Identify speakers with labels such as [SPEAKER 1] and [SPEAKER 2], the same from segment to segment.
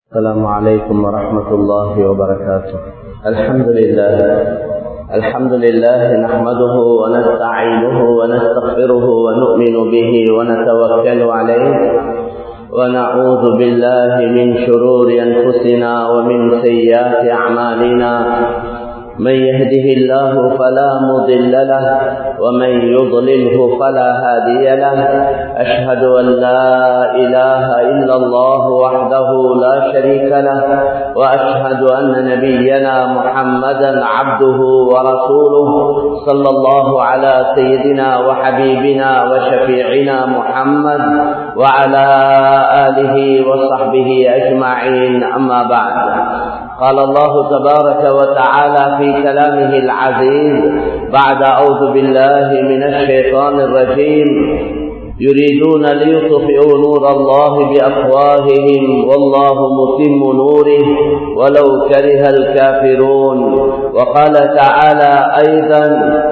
[SPEAKER 1] السلام عليكم ورحمة الله وبركاته الحمد لله الحمد لله نحمده ونستعينه ونستغفره ونؤمن به ونتوكل عليه ونعوذ بالله من شرور أنفسنا ومن سيئات أعمالنا من يهده الله فلا مضل له ومن يضلله فلا هادي له أشهد أن لا إله إلا الله وحده لا شريك له وأشهد أن نبينا محمدا عبده ورسوله صلى الله على سيدنا وحبيبنا وشفيعنا محمد وعلى آله وصحبه أجمعين أما بعد قال الله تبارك وتعالى في كلامه العزيز بعد أعوذ بالله من الشيطان الرجيم يريدون ليطفئوا نور الله بأفواههم والله متم نوره ولو كره الكافرون وقال تعالى أيضا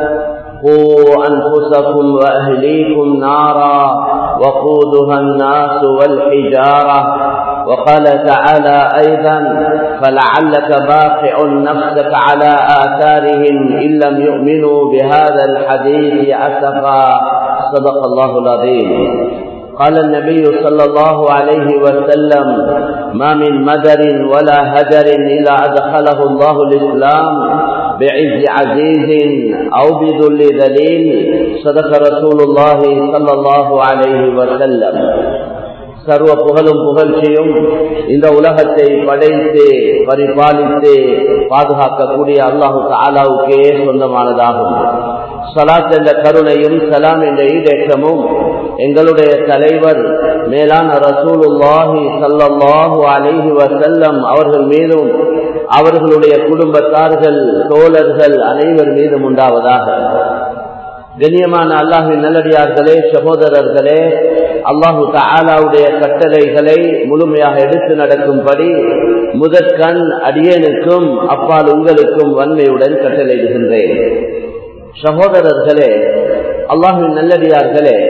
[SPEAKER 1] قوا أنفسكم وأهليكم نارا وقودها الناس والحجارة وقال تعالى أيضا فلعلك باقع نفسك على آثارهم إن لم يؤمنوا بهذا الحديث أسفا صدق الله العظيم قال النبي صلى الله عليه وسلم ما من مدر ولا هدر إلا أدخله الله الإسلام بعز عزيز أو بذل ذليل صدق رسول الله صلى الله عليه وسلم சர்வ புகழும் புகழ்ச்சியும் இந்த உலகத்தை படைத்து பரிபாலித்து பாதுகாக்கக்கூடிய அல்லாஹு தாலாவுக்கே சொந்தமானதாகும் சலாத் என்ற கருணையும் சலாம் என்ற ஈடேற்றமும் எங்களுடைய தலைவர் மேலான ரசூலுல்லாஹி சல்லாஹூ அலிஹி வசல்லம் அவர்கள் மீதும் அவர்களுடைய குடும்பத்தார்கள் தோழர்கள் அனைவர் மீதும் உண்டாவதாக கண்ணியமான அல்லாஹின் நல்லடியார்களே சகோதரர்களே அல்லாஹு தாலாவுடைய கட்டளைகளை முழுமையாக எடுத்து நடக்கும்படி முதற்கண் அடியனுக்கும் அப்பால் உங்களுக்கும் வன்மையுடன் கட்டளையிடுகின்றேன் சகோதரர்களே அல்லாஹின் நல்லடியார்களே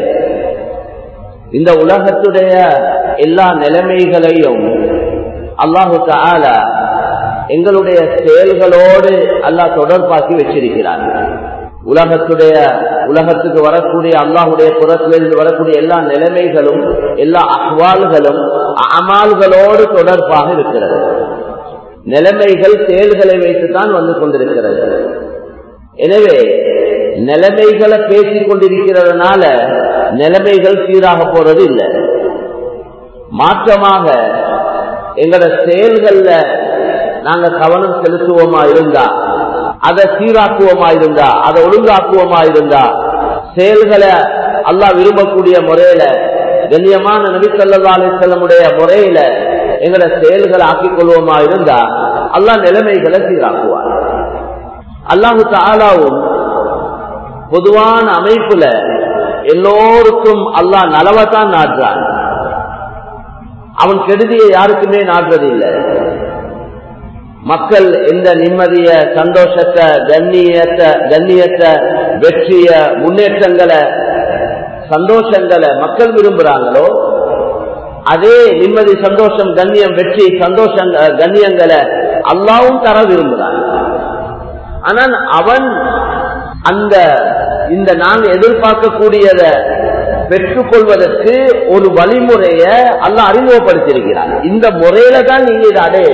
[SPEAKER 1] இந்த உலகத்துடைய எல்லா நிலைமைகளையும் அல்லாஹு தாலா எங்களுடைய செயல்களோடு அல்லாஹ் தொடர்பாக்கி வச்சிருக்கிறார் உலகத்துடைய உலகத்துக்கு வரக்கூடிய அல்லாஹுடைய புறத்திலிருந்து வரக்கூடிய எல்லா நிலைமைகளும் எல்லா அஹ்வால்களும் அமால்களோடு தொடர்பாக இருக்கிறது நிலைமைகள் செயல்களை வைத்துத்தான் வந்து கொண்டிருக்கிறது எனவே நிலைமைகளை பேசிக் கொண்டிருக்கிறதுனால நிலைமைகள் சீராக போறது இல்லை மாற்றமாக எங்களோட செயல்கள்ல நாங்க கவனம் செலுத்துவோமா இருந்தா அதை சீராக்குவோமா இருந்தா அதை ஒழுங்காக்குவோமா இருந்தா செயல்களை அல்லா விரும்பக்கூடிய முறையில கண்ணியமான நபிசல்லா அலிசல்லமுடைய முறையில எங்களோட செயல்களை ஆக்கிக் கொள்வோமா இருந்தா அல்லா நிலைமைகளை சீராக்குவார் அல்லாஹு தாலாவும் பொதுவான அமைப்புல எல்லோருக்கும் அல்லா நலவத்தான் நாடுறான் அவன் கெடுதியை யாருக்குமே நாடுறதில்லை மக்கள் எந்த நிம்மதிய சந்தோஷத்தை கண்ணியத்தை கண்ணியத்தை வெற்றிய முன்னேற்றங்களை சந்தோஷங்களை மக்கள் விரும்புறாங்களோ அதே நிம்மதி சந்தோஷம் கண்ணியம் வெற்றி சந்தோஷம் கண்ணியங்களை அல்லாவும் தர விரும்புறாங்க ஆனால் அவன் அந்த இந்த நாங்க எதிர்பார்க்கக்கூடியத பெற்றுக்கொள்வதற்கு ஒரு வழிமுறைய அல்ல அறிமுகப்படுத்தியிருக்கிறார் இந்த முறையில தான் நீங்க இதை அடைய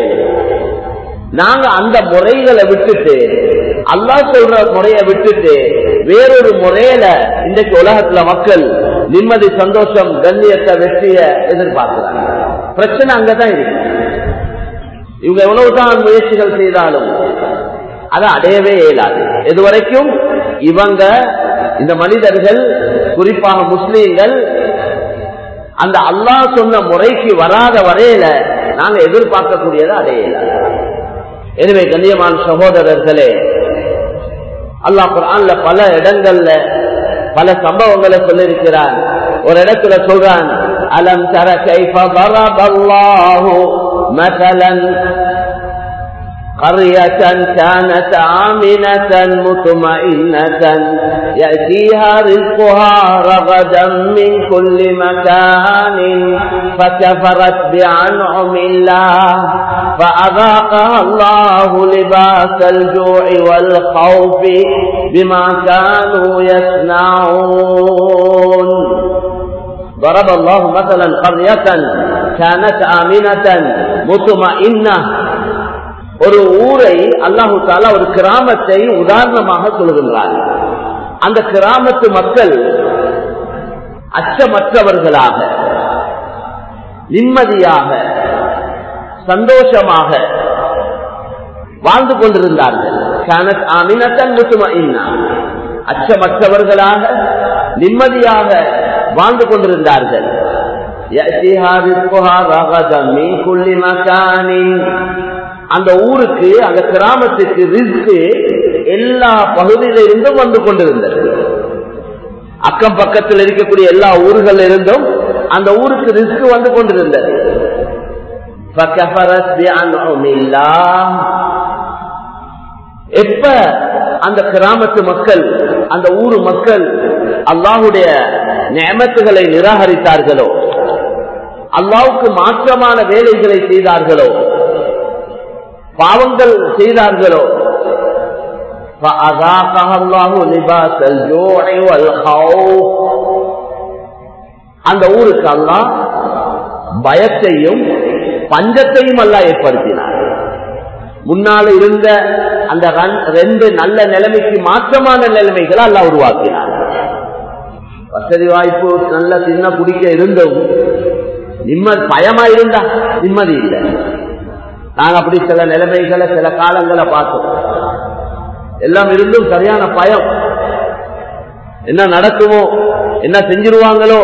[SPEAKER 1] நாங்க அந்த முறைகளை விட்டுட்டு அல்லா சொல்ற முறைய விட்டுட்டு வேறொரு முறையில இன்றைக்கு உலகத்துல மக்கள் நிம்மதி சந்தோஷம் கண்ணியத்தை வெற்றிய எதிர்பார்க்கிறாங்க பிரச்சனை அங்கதான் இருக்கு இவங்க எவ்வளவுதான் முயற்சிகள் செய்தாலும் அதை அடையவே இயலாது இதுவரைக்கும் இவங்க இந்த மனிதர்கள் குறிப்பாக முஸ்லீம்கள் அந்த அல்லாஹ் சொன்ன முறைக்கு வராத வரையில நாங்க எதிர்பார்க்கக்கூடியதை அடையலாது எனவே கண்ணியமான சகோதரர்களே அல்லாஹ் குரான்ல பல இடங்கள்ல பல சம்பவங்களை சொல்லிருக்கிறான் ஒரு இடத்துல சொல்றான் அலம் தர கைஃப ضرب الله مثلا قرية كانت آمنة مطمئنة يأتيها رزقها رغدا من كل مكان فكفرت بأنعم الله فأذاقها الله لباس الجوع والخوف بما كانوا يصنعون ضرب الله مثلا قرية كانت آمنة مطمئنة ஒரு ஊரை அல்லாஹு தாலா ஒரு கிராமத்தை உதாரணமாக சொல்கின்றார் அந்த கிராமத்து மக்கள் அச்சமற்றவர்களாக நிம்மதியாக சந்தோஷமாக வாழ்ந்து கொண்டிருந்தார்கள் அச்சமற்றவர்களாக நிம்மதியாக வாழ்ந்து கொண்டிருந்தார்கள் அந்த ஊருக்கு அந்த கிராமத்துக்கு ரிஸ்க்கு எல்லா பகுதியில இருந்தும் வந்து கொண்டிருந்தது அக்கம் பக்கத்தில் இருக்கக்கூடிய எல்லா ஊர்கள் இருந்தும் அந்த ஊருக்கு ரிஸ்க் வந்து கொண்டிருந்தது எப்ப அந்த கிராமத்து மக்கள் அந்த ஊரு மக்கள் அல்லாஹுடைய நியமத்துகளை நிராகரித்தார்களோ அல்லாவுக்கு மாற்றமான வேலைகளை செய்தார்களோ பாவங்கள் செய்தார்களோ அந்த ஊருக்கு அல்லா பயத்தையும் பஞ்சத்தையும் அல்ல ஏற்படுத்தினார் முன்னால இருந்த அந்த ரெண்டு நல்ல நிலைமைக்கு மாற்றமான நிலைமைகளை அல்ல உருவாக்கினார் வசதி வாய்ப்பு நல்ல சின்ன குடிக்க இருந்தும் நிம்மதி பயமா இருந்தா நிம்மதி இல்லை நாங்க அப்படி சில நிலைமைகளை சில காலங்களை பார்த்தோம் எல்லாம் இருந்தும் சரியான பயம் என்ன நடக்குமோ என்ன செஞ்சிருவாங்களோ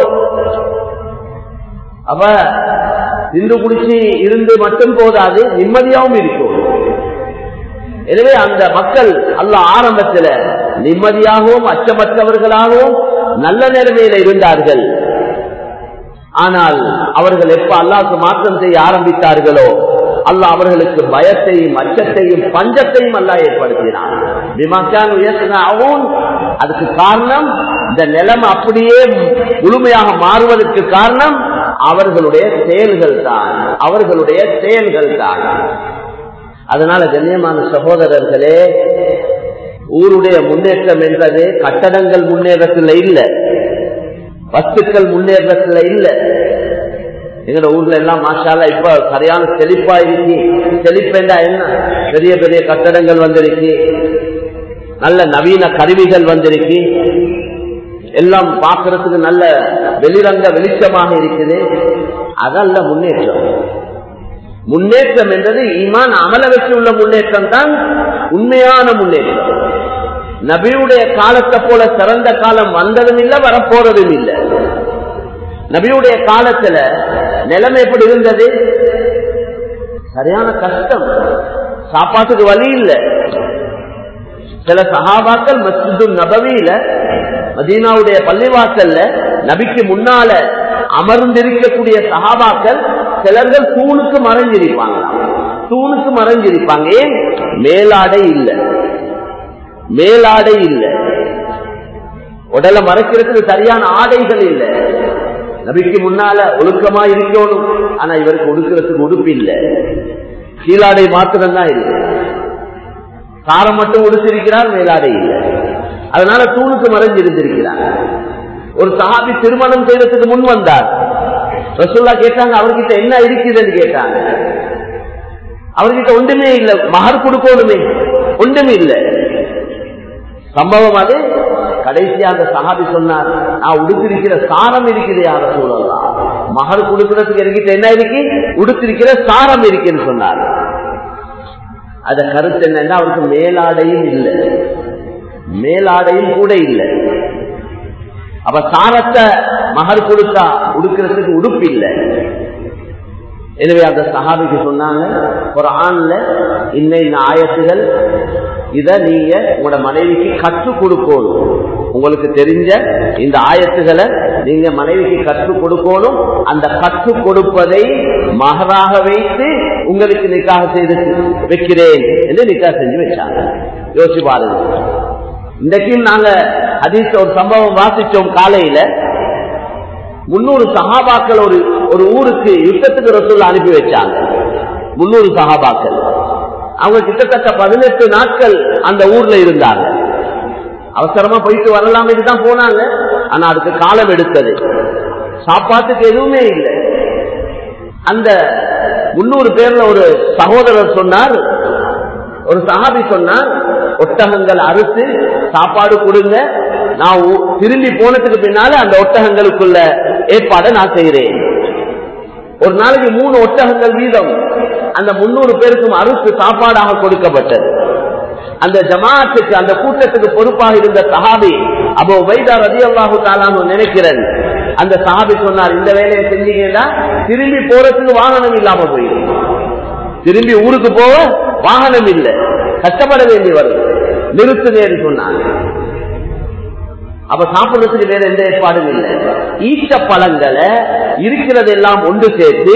[SPEAKER 1] அப்ப திண்டு குடிச்சு இருந்து மட்டும் போதாது நிம்மதியாகவும் இருக்கும் எனவே அந்த மக்கள் அல்ல ஆரம்பத்துல நிம்மதியாகவும் அச்சமற்றவர்களாகவும் நல்ல நிலைமையில இருந்தார்கள் ஆனால் அவர்கள் எப்ப அல்லாவுக்கு மாற்றம் செய்ய ஆரம்பித்தார்களோ அல்ல அவர்களுக்கு பயத்தையும் அச்சத்தையும் பஞ்சத்தையும் அல்ல ஏற்படுத்தினான் அதுக்கு காரணம் இந்த நிலைமை அப்படியே முழுமையாக மாறுவதற்கு காரணம் அவர்களுடைய செயல்கள் தான் அவர்களுடைய செயல்கள் தான் அதனால கண்ணியமான சகோதரர்களே ஊருடைய முன்னேற்றம் என்பது கட்டடங்கள் முன்னேறத்தில் இல்லை வஸ்துக்கள் முன்னேறத்தில் இல்லை எங்கட ஊர்ல எல்லாம் மாஷாலா இப்ப சரியான செழிப்பா இருக்கு செழிப்பேண்டா என்ன பெரிய பெரிய கட்டடங்கள் வந்திருக்கு நல்ல நவீன கருவிகள் வந்திருக்கு எல்லாம் பார்க்கறதுக்கு நல்ல வெளிரங்க வெளிச்சமாக இருக்குது அதல்ல முன்னேற்றம் முன்னேற்றம் என்றது ஈமான் அமல வச்சு உள்ள முன்னேற்றம் தான் உண்மையான முன்னேற்றம் நபியுடைய காலத்தை போல சிறந்த காலம் வந்ததும் இல்லை வரப்போறதும் இல்லை நபியுடைய காலத்துல நிலைமை எப்படி இருந்தது சரியான கஷ்டம் சாப்பாட்டுக்கு வழி இல்லை சில சகாபாக்கள் மஸ்ஜிது நபவியில மதீனாவுடைய பள்ளிவாசல்ல நபிக்கு முன்னால அமர்ந்திருக்கக்கூடிய சகாபாக்கள் சிலர்கள் தூணுக்கு மறைஞ்சிருப்பாங்க தூணுக்கு மறைஞ்சிருப்பாங்க ஏன் மேலாடை இல்லை மேலாடை இல்லை உடலை மறைக்கிறதுக்கு சரியான ஆடைகள் இல்லை நபிக்கு முன்னால ஒழுக்கமா இருக்கணும் ஆனா இவருக்கு ஒடுக்கிறதுக்கு உடுப்பு இல்லை கீழாடை மாத்திரம் தான் இருக்கு காரம் மட்டும் உடுத்திருக்கிறார் மேலாடை இல்லை அதனால தூணுக்கு மறைஞ்சிருந்திருக்கிறார் ஒரு சஹாபி திருமணம் செய்யறதுக்கு முன் வந்தார் ரசூல்லா கேட்டாங்க அவர்கிட்ட என்ன இருக்குதுன்னு கேட்டாங்க அவர்கிட்ட ஒன்றுமே இல்லை மகர் கொடுக்கணுமே ஒன்றுமே இல்லை சம்பவம் அது கடைசியா அந்த சகாபி சொன்னார் நான் உடுத்திருக்கிற சாரம் இருக்குது யார சூழலாம் மகர் கொடுக்கறதுக்கு என்கிட்ட என்ன இருக்கு உடுத்திருக்கிற சாரம் இருக்குன்னு சொன்னார் அத கருத்து என்னன்னா அவருக்கு மேலாடையும் இல்லை மேலாடையும் கூட இல்லை அப்ப சாரத்தை மகர் கொடுத்தா உடுக்கிறதுக்கு உடுப்பு இல்லை எனவே அந்த சஹாபிக்கு சொன்னாங்க ஒரு ஆண்ல இன்ன ஆயத்துகள் இத நீங்க உங்களோட மனைவிக்கு கற்றுக் கொடுக்கணும் உங்களுக்கு தெரிஞ்ச இந்த ஆயத்துகளை நீங்க மனைவிக்கு கற்றுக் கொடுக்கணும் அந்த கற்றுக் கொடுப்பதை மகராக வைத்து உங்களுக்கு நிக்காக செய்து வைக்கிறேன் என்று நிக்காக செஞ்சு வச்சாங்க யோசிச்சு பாருங்க இன்றைக்கும் நாங்க அதிர்ஷ்ட ஒரு சம்பவம் வாசிச்சோம் காலையில முன்னூறு சகாபாக்கள் ஒரு ஒரு ஊருக்கு யுத்தத்துக்கு ரசூல் அனுப்பி வச்சாங்க முன்னூறு சகாபாக்கள் அவங்க கிட்டத்தட்ட பதினெட்டு நாட்கள் அந்த ஊர்ல இருந்தாங்க அவசரமா போயிட்டு வரலாம் தான் போனாங்க ஆனா அதுக்கு காலம் எடுத்தது சாப்பாட்டுக்கு எதுவுமே இல்லை அந்த முன்னூறு பேர்ல ஒரு சகோதரர் சொன்னார் ஒரு சகாபி சொன்னார் ஒட்டகங்கள் அறுத்து சாப்பாடு கொடுங்க நான் திரும்பி போனதுக்கு பின்னால அந்த ஒட்டகங்களுக்குள்ள ஏற்பாடை நான் செய்கிறேன் ஒரு நாளைக்கு மூணு ஒட்டகங்கள் வீதம் அந்த முன்னூறு பேருக்கும் அறுத்து சாப்பாடாக கொடுக்கப்பட்டது அந்த ஜமாத்துக்கு அந்த கூட்டத்துக்கு பொறுப்பாக இருந்த சஹாபி அப்போ வைதா ரதி அல்லாஹு தாலான்னு நினைக்கிறேன் அந்த சஹாபி சொன்னார் இந்த வேலையை செஞ்சீங்கன்னா திரும்பி போறதுக்கு வாகனம் இல்லாம போயிடும் திரும்பி ஊருக்கு போக வாகனம் இல்லை கஷ்டப்பட வேண்டி வரும் நிறுத்து நேரு சொன்னாங்க அப்ப சாப்பிடுறதுக்கு வேற எந்த ஏற்பாடும் இல்லை ஈச்ச பழங்களை இருக்கிறதெல்லாம் ஒன்று சேர்த்து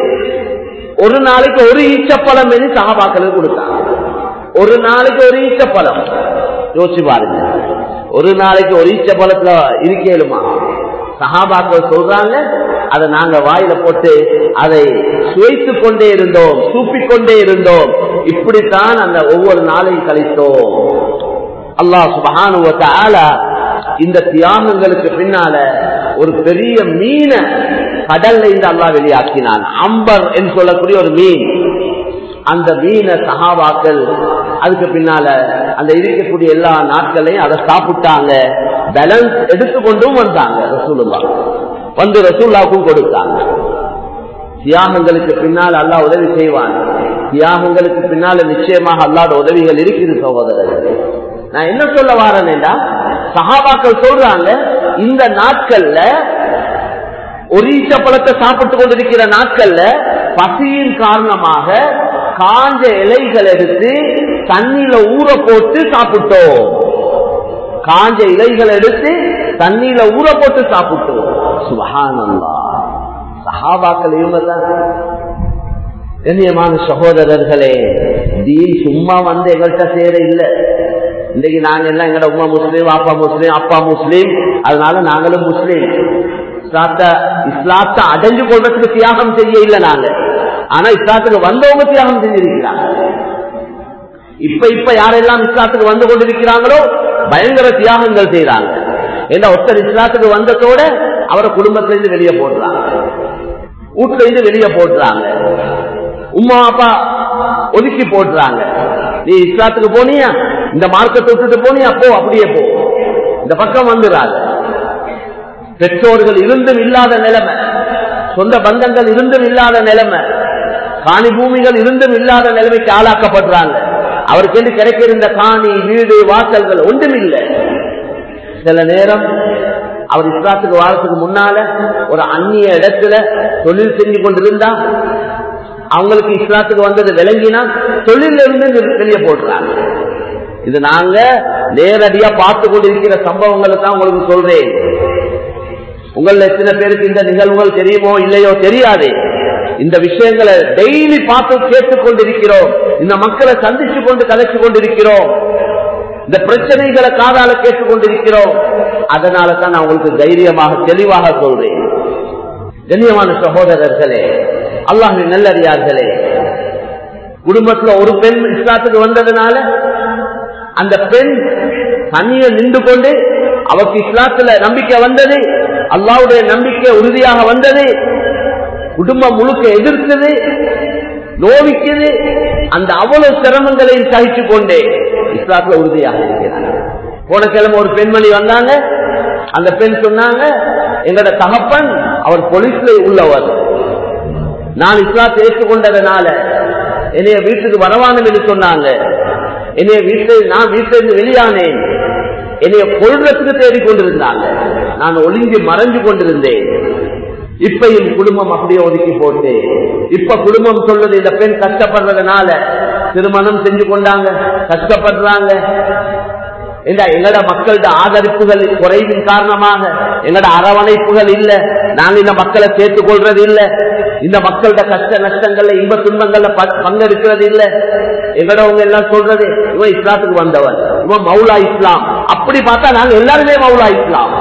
[SPEAKER 1] ஒரு நாளைக்கு ஒரு ஈச்சப்பழம் என்று சகாபாக்களுக்கு கொடுத்தாங்க ஒரு நாளைக்கு ஒரு ஈச்சப்பழம் யோசிச்சு பாருங்க ஒரு நாளைக்கு ஒரு ஈச்சப்பழத்துல இருக்கேலுமா சகாபாக்கள் சொல்றாங்க அதை நாங்க வாயில போட்டு அதை சுவைத்துக் கொண்டே இருந்தோம் சூப்பிக்கொண்டே இருந்தோம் இப்படித்தான் அந்த ஒவ்வொரு நாளையும் கழித்தோம் அல்லாஹ் சுபஹானுவத்தால இந்த தியாகங்களுக்கு பின்னால ஒரு பெரிய மீனை கடல்ல இருந்து அல்லா வெளியாக்கினான் அம்பர் என்று சொல்லக்கூடிய ஒரு மீன் அந்த மீனை சகாவாக்கள் அதுக்கு பின்னால அந்த இருக்கக்கூடிய எல்லா நாட்களையும் அதை சாப்பிட்டாங்க பேலன்ஸ் எடுத்துக்கொண்டும் வந்தாங்க ரசூலுல்லா வந்து ரசூல்லாவுக்கும் கொடுத்தாங்க தியாகங்களுக்கு பின்னால் அல்லா உதவி செய்வான் தியாகங்களுக்கு பின்னால நிச்சயமாக அல்லாத உதவிகள் இருக்குது சகோதரர்கள் நான் என்ன சொல்ல வாரேன்னா சகாபாக்கள் சொல்றாங்க இந்த நாட்கள்ல ஒரு ஈச்சப்பழத்தை சாப்பிட்டு கொண்டிருக்கிற நாட்கள்ல பசியின் காரணமாக காஞ்ச இலைகள் எடுத்து தண்ணியில ஊற போட்டு சாப்பிட்டோம் காஞ்ச இலைகள் எடுத்து தண்ணியில ஊற போட்டு சாப்பிட்டோம் சுபகானந்தா சகாபாக்கள் இவங்க தான் கண்ணியமான சகோதரர்களே தீன் சும்மா வந்து எங்கள்கிட்ட சேர இல்லை இன்னைக்கு நாங்க எல்லாம் எங்கட உமா முஸ்லீம் அப்பா முஸ்லீம் அப்பா முஸ்லீம் அதனால நாங்களும் முஸ்லீம் இஸ்லாத்த இஸ்லாத்தை அடைஞ்சு கொள்றதுக்கு தியாகம் செய்ய இல்லை நாங்க ஆனா இஸ்லாத்துக்கு வந்தவங்க தியாகம் செஞ்சிருக்கிறாங்க இப்ப இப்ப யாரெல்லாம் இஸ்லாத்துக்கு வந்து கொண்டிருக்கிறாங்களோ பயங்கர தியாகங்கள் செய்யறாங்க ஏன்னா ஒருத்தர் இஸ்லாத்துக்கு வந்ததோட அவரை குடும்பத்திலிருந்து வெளியே போடுறாங்க வீட்டுல இருந்து வெளியே போடுறாங்க உமா அப்பா ஒதுக்கி போடுறாங்க நீ இஸ்லாத்துக்கு போனியா இந்த மார்க்கத்தை விட்டுட்டு போனியா போ அப்படியே போ இந்த பக்கம் வந்துடாது பெற்றோர்கள் இருந்தும் இல்லாத நிலைமை சொந்த பந்தங்கள் இருந்தும் இல்லாத நிலைமை காணி பூமிகள் இருந்தும் இல்லாத நிலைமைக்கு ஆளாக்கப்படுறாங்க அவருக்கு என்று கிடைக்கிற இந்த காணி வீடு வாசல்கள் ஒன்றும் இல்லை சில நேரம் அவர் இஸ்லாத்துக்கு வாரத்துக்கு முன்னால ஒரு அந்நிய இடத்துல தொழில் செஞ்சு கொண்டிருந்தா அவங்களுக்கு இஸ்லாத்துக்கு வந்தது விளங்கினா தொழில இருந்து வெளியே போடுறாங்க இது நாங்க நேரடியா பார்த்து கொண்டிருக்கிற சம்பவங்களை தான் உங்களுக்கு சொல்றேன் உங்கள எத்தனை பேருக்கு இந்த நிகழ்வுகள் தெரியுமோ இல்லையோ தெரியாது இந்த விஷயங்களை டெய்லி பார்த்து கேட்டுக் கொண்டிருக்கிறோம் இந்த மக்களை சந்திச்சு கொண்டு கலைச்சு கொண்டிருக்கிறோம் இந்த பிரச்சனைகளை காதால கேட்டுக் கொண்டிருக்கிறோம் அதனால தான் நான் உங்களுக்கு தைரியமாக தெளிவாக சொல்றேன் கண்ணியமான சகோதரர்களே அல்லாஹின் நல்லறியார்களே குடும்பத்துல ஒரு பெண் இஸ்லாத்துக்கு வந்ததுனால அந்த பெண் தனிய நின்று கொண்டு அவருக்கு இஸ்லாத்துல நம்பிக்கை வந்தது அல்லாவுடைய நம்பிக்கை உறுதியாக வந்தது குடும்பம் முழுக்க எதிர்த்தது நோவிக்குது அந்த அவ்வளவு சிரமங்களையும் சகிச்சு கொண்டே இஸ்லாத்துல உறுதியாக இருக்கிறாங்க போன கிழமை ஒரு பெண்மணி வந்தாங்க அந்த பெண் சொன்னாங்க எங்களோட தகப்பன் அவர் போலீஸ்ல உள்ளவர் நான் இஸ்லாத்தை ஏற்றுக்கொண்டதுனால என்னைய வீட்டுக்கு வரவானம் என்று சொன்னாங்க என்னைய வீட்டில் நான் வீட்டிலிருந்து வெளியானேன் என்னைய கொள்றதுக்கு தேடிக்கொண்டிருந்தாங்க நான் ஒளிஞ்சு மறைஞ்சு கொண்டிருந்தேன் இப்ப என் குடும்பம் அப்படியே ஒதுக்கி போட்டு இப்ப குடும்பம் சொல்றது இந்த பெண் கஷ்டப்படுறதுனால திருமணம் செஞ்சு கொண்டாங்க கஷ்டப்படுறாங்க இந்த எங்கட மக்களோட ஆதரிப்புகள் குறைவின் காரணமாக எங்கட அரவணைப்புகள் இல்ல நாங்க இந்த மக்களை சேர்த்துக் கொள்றது இல்ல இந்த மக்களோட கஷ்ட நஷ்டங்கள்ல இன்ப துன்பங்கள்ல ப- பங்கெடுக்கிறது இல்ல எங்கடவங்க எல்லாம் சொல்றது இவன் இஸ்லாத்துக்கு வந்தவன் இவன் மௌலா இஸ்லாம் அப்படி பார்த்தா நாங்க எல்லாருமே மௌலா இஸ்லாம்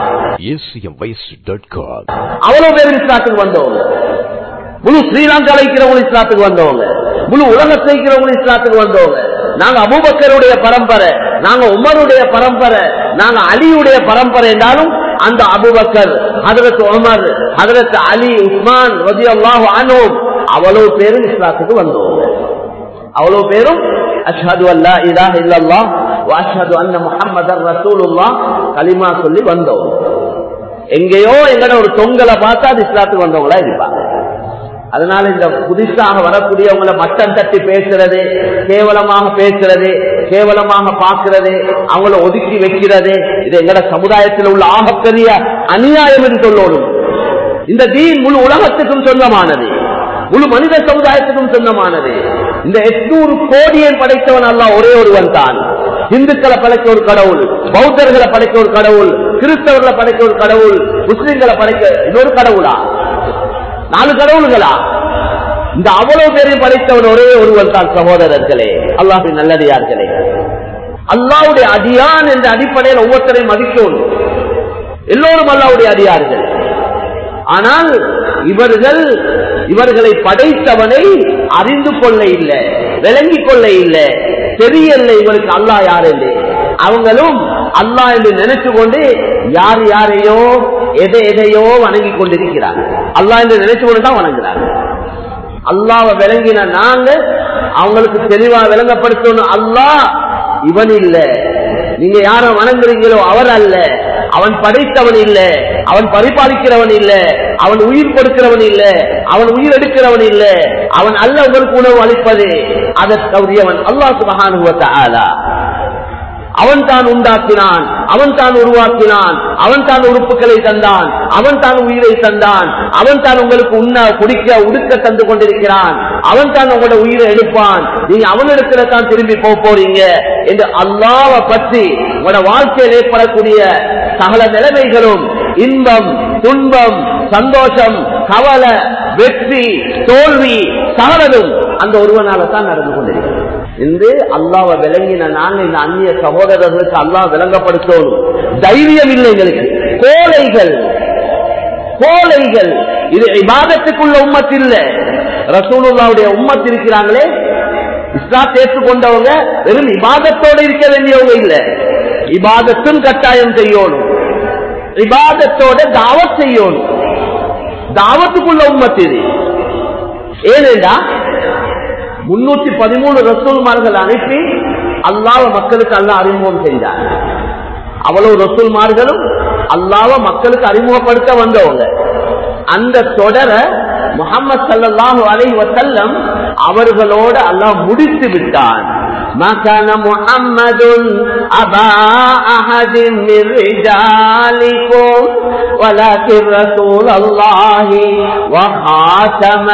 [SPEAKER 2] acmvoice.com.
[SPEAKER 1] அவ்வளவு பேர் இஸ்லாத்துக்கு வந்தவங்க முழு ஸ்ரீலங்கா இருக்கிறவங்க இஸ்லாத்துக்கு வந்தவங்க முழு உலகத்தில் இருக்கிறவங்க இஸ்லாத்துக்கு வந்தவங்க நாங்க அபூபக்கருடைய பரம்பரை நாங்க உமருடைய பரம்பரை நாங்க அலியுடைய பரம்பரை என்றாலும் அந்த அபூபக்கர் ஹதரத் உமர் ஹதரத் அலி உஸ்மான் ரதி அல்லாஹு அனோம் அவ்வளவு பேரும் இஸ்லாத்துக்கு வந்தவங்க அவ்வளவு பேரும் அஷ்ஹது அல்லா இலாஹ இல்லல்லாஹ் வ அஷ்ஹது அன்ன முஹம்மதர் ரசூலுல்லாஹ் கலிமா சொல்லி வந்தவங்க எங்கேயோ எங்கட ஒரு தொங்கலை பார்த்தா அது இஸ்லாத்துக்கு வந்தவங்களா இருப்பாங்க அதனால இந்த புதுசாக வரக்கூடியவங்களை மட்டம் தட்டி பேசுறது கேவலமாக பேசுறது கேவலமாக பார்க்கிறது அவங்கள ஒதுக்கி வைக்கிறது இது எங்கட சமுதாயத்தில் உள்ள ஆகப்பெரிய அநியாயம் என்று சொல்லணும் இந்த தீன் முழு உலகத்துக்கும் சொந்தமானது முழு மனித சமுதாயத்துக்கும் சொந்தமானது இந்த எட்நூறு கோடியை படைத்தவன் அல்ல ஒரே ஒருவன் தான் இந்துக்களை படைக்க ஒரு கடவுள் பௌத்தர்களை படைக்க ஒரு கடவுள் கிறிஸ்தவர்களை படைக்க ஒரு கடவுள் முஸ்லிம்களை படைக்க இன்னொரு கடவுளா நாலு கடவுள்களா இந்த அவ்வளவு பேரையும் படைத்தவன் ஒரே ஒருவன் தான் சகோதரர்களே அல்லாஹின் நல்லடியார்களே அல்லாவுடைய அடியான் என்ற அடிப்படையில் ஒவ்வொருத்தரையும் மதிக்கணும் எல்லோரும் அல்லாவுடைய அடியார்கள் ஆனால் இவர்கள் இவர்களை படைத்தவனை அறிந்து கொள்ள இல்லை விளங்கிக் கொள்ள இல்லை தெரியல இவருக்கு அல்லாஹ் யார் என்று அவங்களும் அல்லாஹ் என்று நினைச்சு கொண்டு யார் யாரையோ எதை எதையோ வணங்கி கொண்டிருக்கிறாங்க அல்லாஹ் என்று நினைச்சு கொண்டு தான் வணங்குறாங்க அல்லாவை விளங்கின நாங்க அவங்களுக்கு தெளிவா விளங்கப்படுத்தணும் அல்லாஹ் இவன் இல்ல நீங்க யார வணங்குறீங்களோ அவர் அல்ல அவன் படைத்தவன் இல்ல அவன் பரிபாலிக்கிறவன் இல்ல அவன் உயிர் கொடுக்கிறவன் இல்ல அவன் உயிர் எடுக்கிறவன் இல்ல அவன் அல்ல உங்களுக்கு உணவு அளிப்பது அதற்கு உரியவன் அல்லாஹ் சுபஹானுவத்த ஆலா அவன் தான் உண்டாக்கினான் அவன் தான் உருவாக்கினான் அவன் தான் உறுப்புகளை தந்தான் அவன் தான் உயிரை தந்தான் அவன் தான் உங்களுக்கு உண்ண குடிக்க உடுக்க தந்து கொண்டிருக்கிறான் அவன் தான் உங்களோட உயிரை எடுப்பான் நீங்க அவனிடத்துல தான் திரும்பி போக போறீங்க என்று அல்லாவை பற்றி உங்களோட வாழ்க்கையில் ஏற்படக்கூடிய சகல நிலைமைகளும் இன்பம் துன்பம் சந்தோஷம் கவலை வெற்றி தோல்வி சகலதும் அந்த ஒருவனால தான் நடந்து கொண்டிருக்கிறது என்று அல்லாவை விளங்கின நாங்க இந்த அந்நிய சகோதரர்களுக்கு அல்லாஹ் விளங்கப்படுத்தணும் தைரியம் இல்லை எங்களுக்கு கோழைகள் கோழைகள் இது இபாதத்துக்குள்ள உம்மத் இல்ல ரசூலுல்லாவுடைய உம்மத் இருக்கிறாங்களே இஸ்லாம் ஏற்றுக்கொண்டவங்க வெறும் இபாதத்தோட இருக்க வேண்டியவங்க இல்ல இபாதத்தும் கட்டாயம் செய்யணும் இபாதத்தோட தாவத் செய்யணும் தாவத்துக்குள்ள உம்மத் இது ஏனென்றா முன்னூத்தி பதிமூணு ரசூல்மார்கள் அனுப்பி அல்லாவ மக்களுக்கு அல்லா அறிமுகம் செஞ்சார் அவ்வளவு ரசூல்மார்களும் அல்லாவ மக்களுக்கு அறிமுகப்படுத்த வந்தவங்க அந்த தொடர முகமது சல்லாஹூ அலை வசல்லம் அவர்களோட அல்லாஹ் முடித்து விட்டான் ما كان محمد أبا أحد من رجالكم ولكن رسول الله وخاتم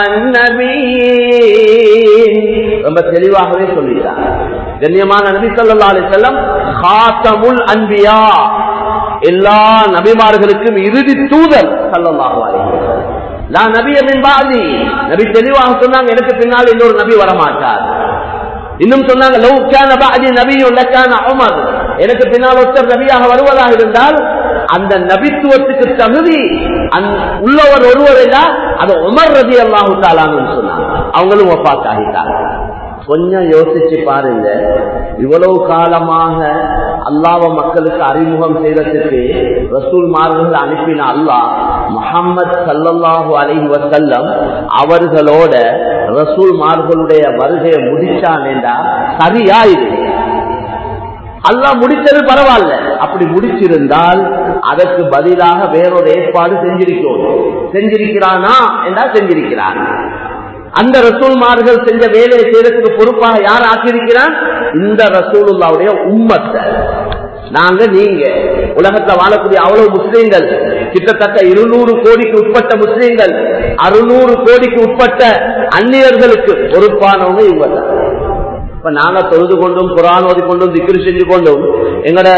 [SPEAKER 1] النبيين ரொம்ப தெளிவாகவே சொல்லிட்டார் கண்ணியமான நபி ஸல்லல்லாஹு அலைஹி வஸல்லம் காத்தமுல் அன்பியா எல்லா நபிமார்களுக்கும் இறுதி தூதர் ஸல்லல்லாஹு அலைஹி வஸல்லம் லா நபிய மின் பாதி நபி தெளிவாக சொன்னாங்க எனக்கு பின்னால் இன்னொரு நபி வரமாட்டார் இன்னும் சொன்னாங்க லவ் கான பாதி நபியும் லக்கான உமர் எனக்கு பின்னால் ஒருத்தர் நபியாக வருவதாக இருந்தால் அந்த நபித்துவத்துக்கு தகுதி உள்ளவர் ஒருவர் என்றால் அது உமர் ரதி அல்லாஹு தாலான்னு சொன்னாங்க அவங்களும் ஒப்பாத் ஆகிட்டாங்க கொஞ்சம் யோசிச்சு பாருங்க இவ்வளவு காலமாக அல்லாவ மக்களுக்கு அறிமுகம் செய்யறதுக்கு ரசூல் மார்கள் அனுப்பின அல்லாஹ் முகமது சல்லல்லாஹு அலைஹி வசல்லம் அவர்களோட ரசூல் மார்களுடைய வருகையை முடிச்சான் என்றா சரியா இது அல்லா முடிச்சது பரவாயில்ல அப்படி முடிச்சிருந்தால் அதற்கு பதிலாக வேறொரு ஏற்பாடு செஞ்சிருக்கோம் செஞ்சிருக்கிறானா என்றா செஞ்சிருக்கிறான் அந்த ரசூல்மார்கள் செஞ்ச வேலையை செய்யறதுக்கு பொறுப்பாக யார் ஆக்கியிருக்கிறான் இந்த ரசூலுல்லாவுடைய உம்மத்தை நாங்க நீங்க உலகத்துல வாழக்கூடிய அவ்வளவு முஸ்லீம்கள் கிட்டத்தட்ட இருநூறு கோடிக்கு உட்பட்ட முஸ்லீம்கள் அறுநூறு கோடிக்கு உட்பட்ட அந்நியர்களுக்கு பொறுப்பானவங்க இவங்க தான் இப்ப நாங்க தொழுது கொண்டும் குரான் ஓதி கொண்டும் திக்ரு செஞ்சு கொண்டும் எங்கட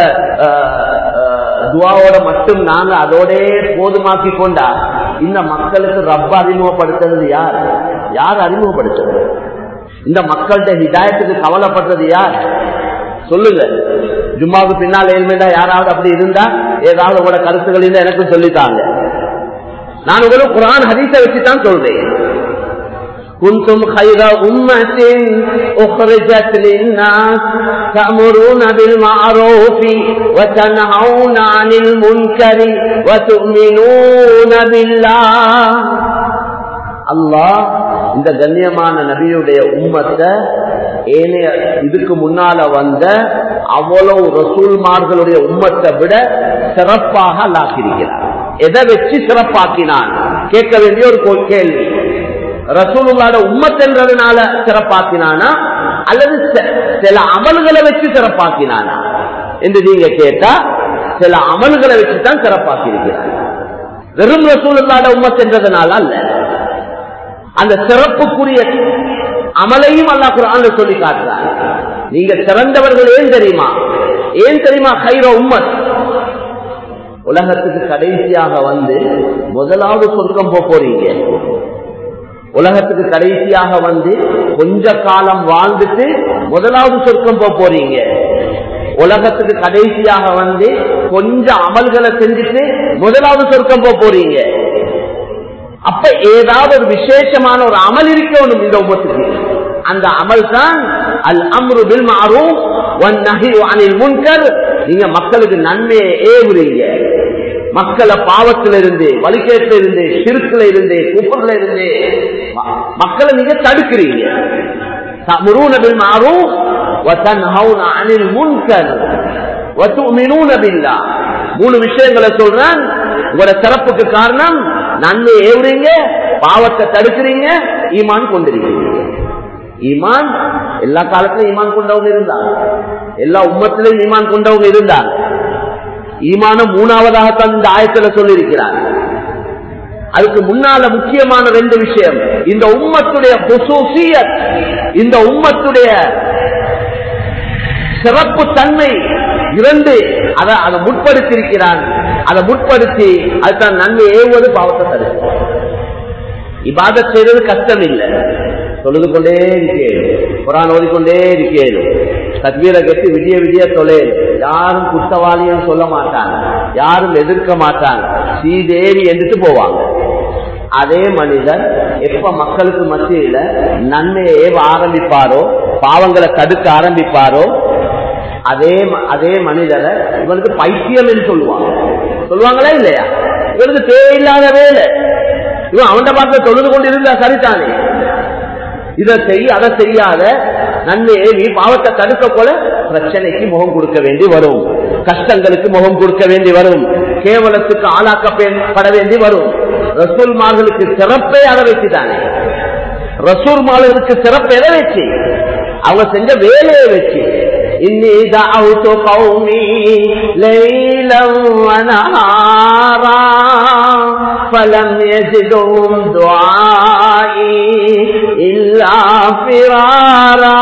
[SPEAKER 1] துவாவோட மட்டும் நாங்க அதோட போதுமாக்கி கொண்டா இந்த மக்களுக்கு ரப்ப அறிமுகப்படுத்துறது யார் யார் அறிமுகப்படுத்துறது இந்த மக்கள்கிட்ட ஹிதாயத்துக்கு கவலைப்படுறது யார் சொல்லுங்க ஜும்மாவுக்கு பின்னால் ஏழ்மையா யாராவது அப்படி இருந்தா ஏதாவது உங்களோட கருத்துக்கள் இருந்தா எனக்கு சொல்லித்தாங்க நான் உங்களுக்கு குரான் ஹதீஸை வச்சுதான் சொல்றேன் كنتم خير أمة أخرجت للناس تأمرون بالمعروف وتنهون عن المنكر وتؤمنون بالله அல்லாஹ் இந்த கண்ணியமான நபியுடைய உம்மத்தை ஏனைய இதுக்கு முன்னால வந்த அவ்வளவு ரசூல்மார்களுடைய உம்மத்தை விட சிறப்பாக அல்லாக்கியிருக்கிறார் எதை வச்சு சிறப்பாக்கினான் கேட்க வேண்டிய ஒரு கேள்வி ரசூலுல்லாட உம்மத்தன்றதுனால சிறப்பாக்கினானா அல்லது சில அமல்களை வச்சு சிறப்பாக்கினானா என்று நீங்க கேட்டா சில அமல்களை வச்சுதான் சிறப்பாக்கி இருக்கிறார் வெறும் ரசூலுல்லாட உம்மத்தன்றதுனால அல்ல அந்த சிறப்புக்குரிய அமலையும் அல்லா குரான் சொல்லி காட்டுறார் நீங்க சிறந்தவர்கள் ஏன் தெரியுமா ஏன் தெரியுமா கைர உம்மத் உலகத்துக்கு கடைசியாக வந்து முதலாவது சொர்க்கம் போறீங்க உலகத்துக்கு கடைசியாக வந்து கொஞ்ச காலம் வாழ்ந்துட்டு முதலாவது சொர்க்கம் போறீங்க உலகத்துக்கு கடைசியாக வந்து கொஞ்சம் அமல்களை செஞ்சுட்டு முதலாவது சொர்க்கம் போறீங்க அப்ப ஏதாவது ஒரு விசேஷமான ஒரு அமல் இருக்கணும் இந்த உமத்துக்கு அந்த அமல் தான் அல் அம்ரு பில் மாறும் அனில் முன்கர் நீங்க மக்களுக்கு நன்மையை ஏவுறீங்க மக்களை பாவத்திலிருந்து வலிக்கேட்டில இருந்து சிறுக்குல இருந்து குப்பர்ல இருந்து மக்களை நீங்க தடுக்கிறீங்க மாறும் அனில் முன்கர் மூணு விஷயங்களை சொல்றேன் உங்களோட சிறப்புக்கு காரணம் நன்மை ஏவுறீங்க பாவத்தை தடுக்கிறீங்க ஈமான் கொண்டிருக்கிறீங்க ஈமான் எல்லா காலத்திலும் ஈமான் கொண்டவங்க இருந்தாங்க எல்லா உம்மத்திலும் ஈமான் கொண்டவங்க இருந்தாங்க ஈமான மூணாவதாகத்தான் இந்த ஆயத்துல சொல்லியிருக்கிறார் அதுக்கு முன்னால முக்கியமான ரெண்டு விஷயம் இந்த உம்மத்துடைய இந்த உம்மத்துடைய சிறப்பு தன்மை இரண்டு அதை அதை முற்படுத்தி இருக்கிறான் அதை முற்படுத்தி அதுதான் நன்மை ஏவுவது பாவத்தை தடுக்கும் இபாத செய்வது கஷ்டம் இல்லை தொழுது கொண்டே இருக்கேன் குரான் ஓதிக்கொண்டே இருக்கேன் தத்வீரை கட்டி விடிய விடிய தொழில் யாரும் குத்தவாளியும் சொல்ல மாட்டாங்க யாரும் எதிர்க்க மாட்டாங்க ஸ்ரீதேவி என்றுட்டு போவாங்க அதே மனிதர் எப்ப மக்களுக்கு மத்தியில நன்மையை ஏவ ஆரம்பிப்பாரோ பாவங்களை தடுக்க ஆரம்பிப்பாரோ அதே அதே மனிதரை இவனுக்கு பைத்தியம் என்று சொல்லுவாங்க சொல்லுவாங்களா இல்லையா இவனுக்கு தேவையில்லாத வேலை இவன் அவன் பார்த்து தொழுது கொண்டு இருந்தா சரிதானே இதை செய்ய அதை செய்யாத நன்மையை நீ பாவத்தை தடுக்க போல பிரச்சனைக்கு முகம் கொடுக்க வேண்டி வரும் கஷ்டங்களுக்கு முகம் கொடுக்க வேண்டி வரும் கேவலத்துக்கு ஆளாக்கப்பட வேண்டி வரும் ரசூல் மார்களுக்கு சிறப்பே அதை வச்சுதானே ரசூல் மார்களுக்கு சிறப்பு எதை வச்சு அவங்க செஞ்ச வேலையை வச்சு إني دعوت قومي ليلا ونهارا فلم يزدهم دعائي إلا فرارا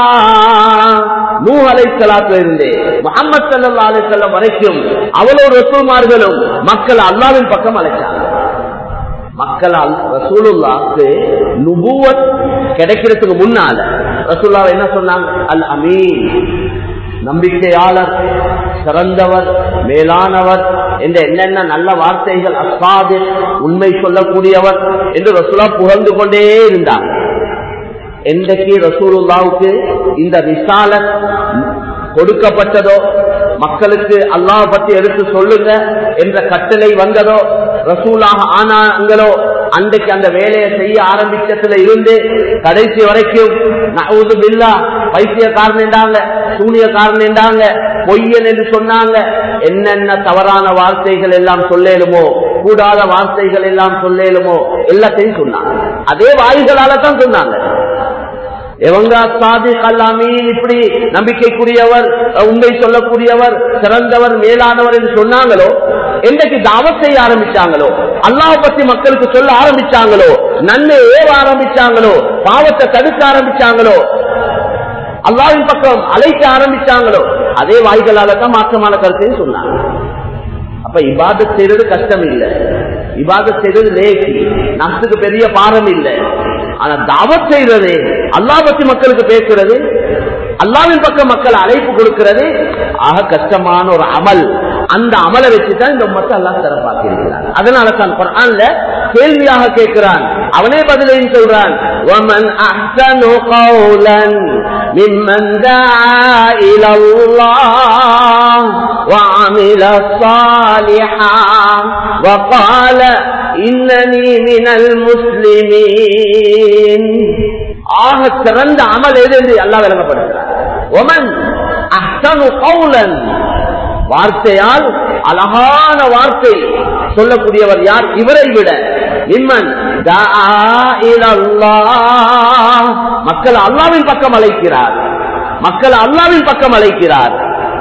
[SPEAKER 1] நூ அலைசலாத்துல இருந்து முகமது சல்லா அலிசல்லம் வரைக்கும் அவ்வளவு ரசூல்மார்களும் மக்கள் அல்லாவின் பக்கம் அழைச்சாங்க மக்கள் ரசூலுல்லாக்கு நுபுவத் கிடைக்கிறதுக்கு முன்னால ரசூல்லா என்ன சொன்னாங்க அல் அமீன் நம்பிக்கையாளர் சிறந்தவர் மேலானவர் என்ற என்னென்ன நல்ல வார்த்தைகள் அஸ்வாது உண்மை சொல்லக்கூடியவர் என்று ரசூலா புகழ்ந்து கொண்டே இருந்தாங்க என்றைக்கு ரசூலுல்லாவுக்கு இந்த ரிசாலத் கொடுக்கப்பட்டதோ மக்களுக்கு அல்லாஹ் பத்தி எடுத்து சொல்லுங்க என்ற கட்டளை வந்ததோ ரசூலாக ஆனாங்களோ அன்றைக்கு அந்த வேலையை செய்ய ஆரம்பிச்சதுல இருந்து கடைசி வரைக்கும் நவுது பில்லா பைத்தியக்காரன் என்றாங்க சூனியக்காரன் என்றாங்க பொய்யன் என்று சொன்னாங்க என்னென்ன தவறான வார்த்தைகள் எல்லாம் சொல்லேலுமோ கூடாத வார்த்தைகள் எல்லாம் சொல்லேலுமோ எல்லாத்தையும் சொன்னாங்க அதே வாய்களால தான் சொன்னாங்க எவங்க சாதி கல்லாமீன் இப்படி நம்பிக்கைக்குரியவர் உண்மை சொல்லக்கூடியவர் சிறந்தவர் மேலானவர் என்று சொன்னாங்களோ என்றைக்கு தாவத் செய்ய ஆரம்பிச்சாங்களோ அல்லாஹ் பத்தி மக்களுக்கு சொல்ல ஆரம்பிச்சாங்களோ நன்மை ஏவ ஆரம்பிச்சாங்களோ பாவத்தை தடுக்க ஆரம்பிச்சாங்களோ அல்லாவின் பக்கம் அழைக்க ஆரம்பிச்சாங்களோ அதே வாய்களால தான் மாற்றமான கருத்தையும் சொன்னாங்க அப்ப இபாதத் செய்யறது கஷ்டம் இல்லை இபாதத் செய்யறது லேசி நப்சுக்கு பெரிய பாரம் இல்லை ஆனா தாவத் செய்யறது அல்லா பத்தி மக்களுக்கு பேசுறது அல்லாவின் பக்கம் மக்கள் அழைப்பு கொடுக்கிறது ஆக கஷ்டமான ஒரு அமல் அந்த அமலை வச்சுதான் இந்த உம்மத்தை அல்லா சிறப்பாக்கி இருக்கிறான் அதனால தான் குரான்ல கேள்வியாக கேட்கிறான் அவனே பதிலையும் சொல்றான் وَمَنْ أَحْسَنُ قَوْلًا مِمَّنْ دَعَا إِلَى اللَّهِ وَعَمِلَ صَالِحًا وَقَالَ إِنَّنِي مِنَ الْمُسْلِمِينَ ஆக சிறந்த அமல் எது என்று அல்லாஹ் விளங்கப்படுகிறார் ஒமன் அஹ்சனு கௌலன் வார்த்தையால் அழகான வார்த்தை சொல்லக்கூடியவர் யார் இவரை விட இம்மன் மக்கள் அல்லாவின் பக்கம் அழைக்கிறார் மக்கள் அல்லாவின் பக்கம் அழைக்கிறார்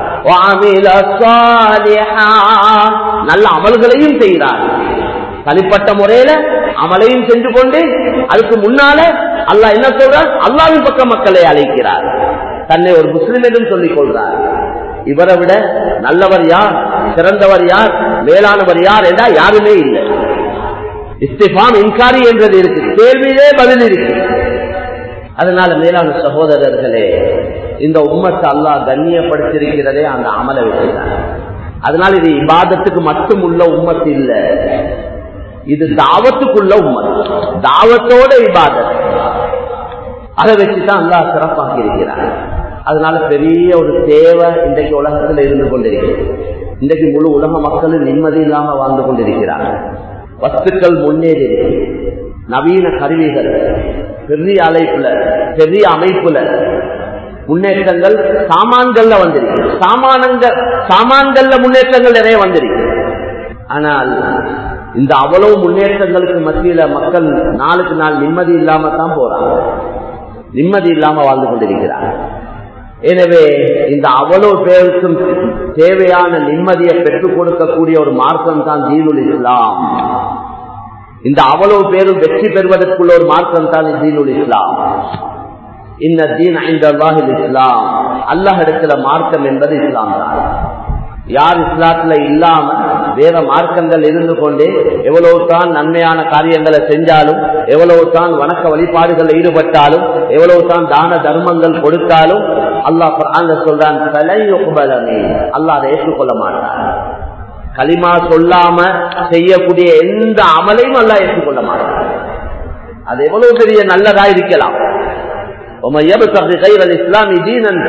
[SPEAKER 1] நல்ல அமல்களையும் செய்கிறார் தனிப்பட்ட முறையில அமலையும் சென்று கொண்டு அதுக்கு முன்னால அல்லாஹ் என்ன சொல்றார் அல்லாவின் பக்கம் மக்களை அழைக்கிறார் தன்னை ஒரு முஸ்லிம் என்றும் சொல்லிக் கொள்றார் இவரை விட நல்லவர் யார் சிறந்தவர் யார் மேலானவர் யார் என்றால் யாருமே இல்லை இஸ்திஃபாம் இன்காரி என்றது இருக்கு கேள்வியிலே பதில் இருக்கு அதனால மேலான சகோதரர்களே இந்த உம்மத்தை அல்லாஹ் கண்ணியப்படுத்திருக்கிறதே அந்த அமலை வச்சுதான் அதனால இது இபாதத்துக்கு மட்டும் உள்ள உம்மத்து இல்ல இது தாவத்துக்குள்ள உம்மத் தாவத்தோட இபாதத் அதை வச்சுதான் அல்லாஹ் சிறப்பாக்கி இருக்கிறார் அதனால பெரிய ஒரு தேவை இன்றைக்கு உலகத்தில் இருந்து கொண்டிருக்கிறது இன்றைக்கு முழு உலக மக்களும் நிம்மதி இல்லாம வாழ்ந்து கொண்டிருக்கிறாங்க வஸ்துக்கள் முன்னேறி நவீன கருவிகள் பெரிய அழைப்புல பெரிய அமைப்புல முன்னேற்றங்கள் சாமான்கள்ல வந்திருக்கு சாமானங்கள் சாமான்கள்ல முன்னேற்றங்கள் நிறைய வந்திருக்கு ஆனால் இந்த அவ்வளவு முன்னேற்றங்களுக்கு மத்தியில மக்கள் நாளுக்கு நாள் நிம்மதி இல்லாம தான் போறாங்க நிம்மதி இல்லாம வாழ்ந்து கொண்டிருக்கிறார் எனவே இந்த அவ்வளவு பேருக்கும் தேவையான நிம்மதியை பெற்றுக் கொடுக்கக்கூடிய ஒரு மார்க்கம் தான் தீனுல் இஸ்லாம் இந்த அவ்வளவு பேரும் வெற்றி பெறுவதற்குள்ள ஒரு மார்க்கம் தான் தீனுல் இஸ்லாம் இந்த தீன் ஐந்து இஸ்லாம் அல்லாஹ் இடத்துல மார்க்கம் என்பது இஸ்லாம் தான் யார் இஸ்லாத்துல இல்லாம வேற மார்க்கங்கள் இருந்து கொண்டே எவ்வளவு தான் நன்மையான காரியங்களை செஞ்சாலும் எவ்வளவு தான் வணக்க வழிபாடுகள் ஈடுபட்டாலும் எவ்வளவு தான் தான தர்மங்கள் கொடுத்தாலும் அல்லாஹ் குர்ஆன்ல சொல்றான் அல்லாஹ் அதை ஏற்றுக்கொள்ள மாட்டான் களிமா சொல்லாம செய்யக்கூடிய எந்த அமலையும் அல்லாஹ் ஏற்றுக்கொள்ள மாட்டான் அது எவ்வளவு பெரிய நல்லதா இருக்கலாம் இஸ்லாமி தீனன்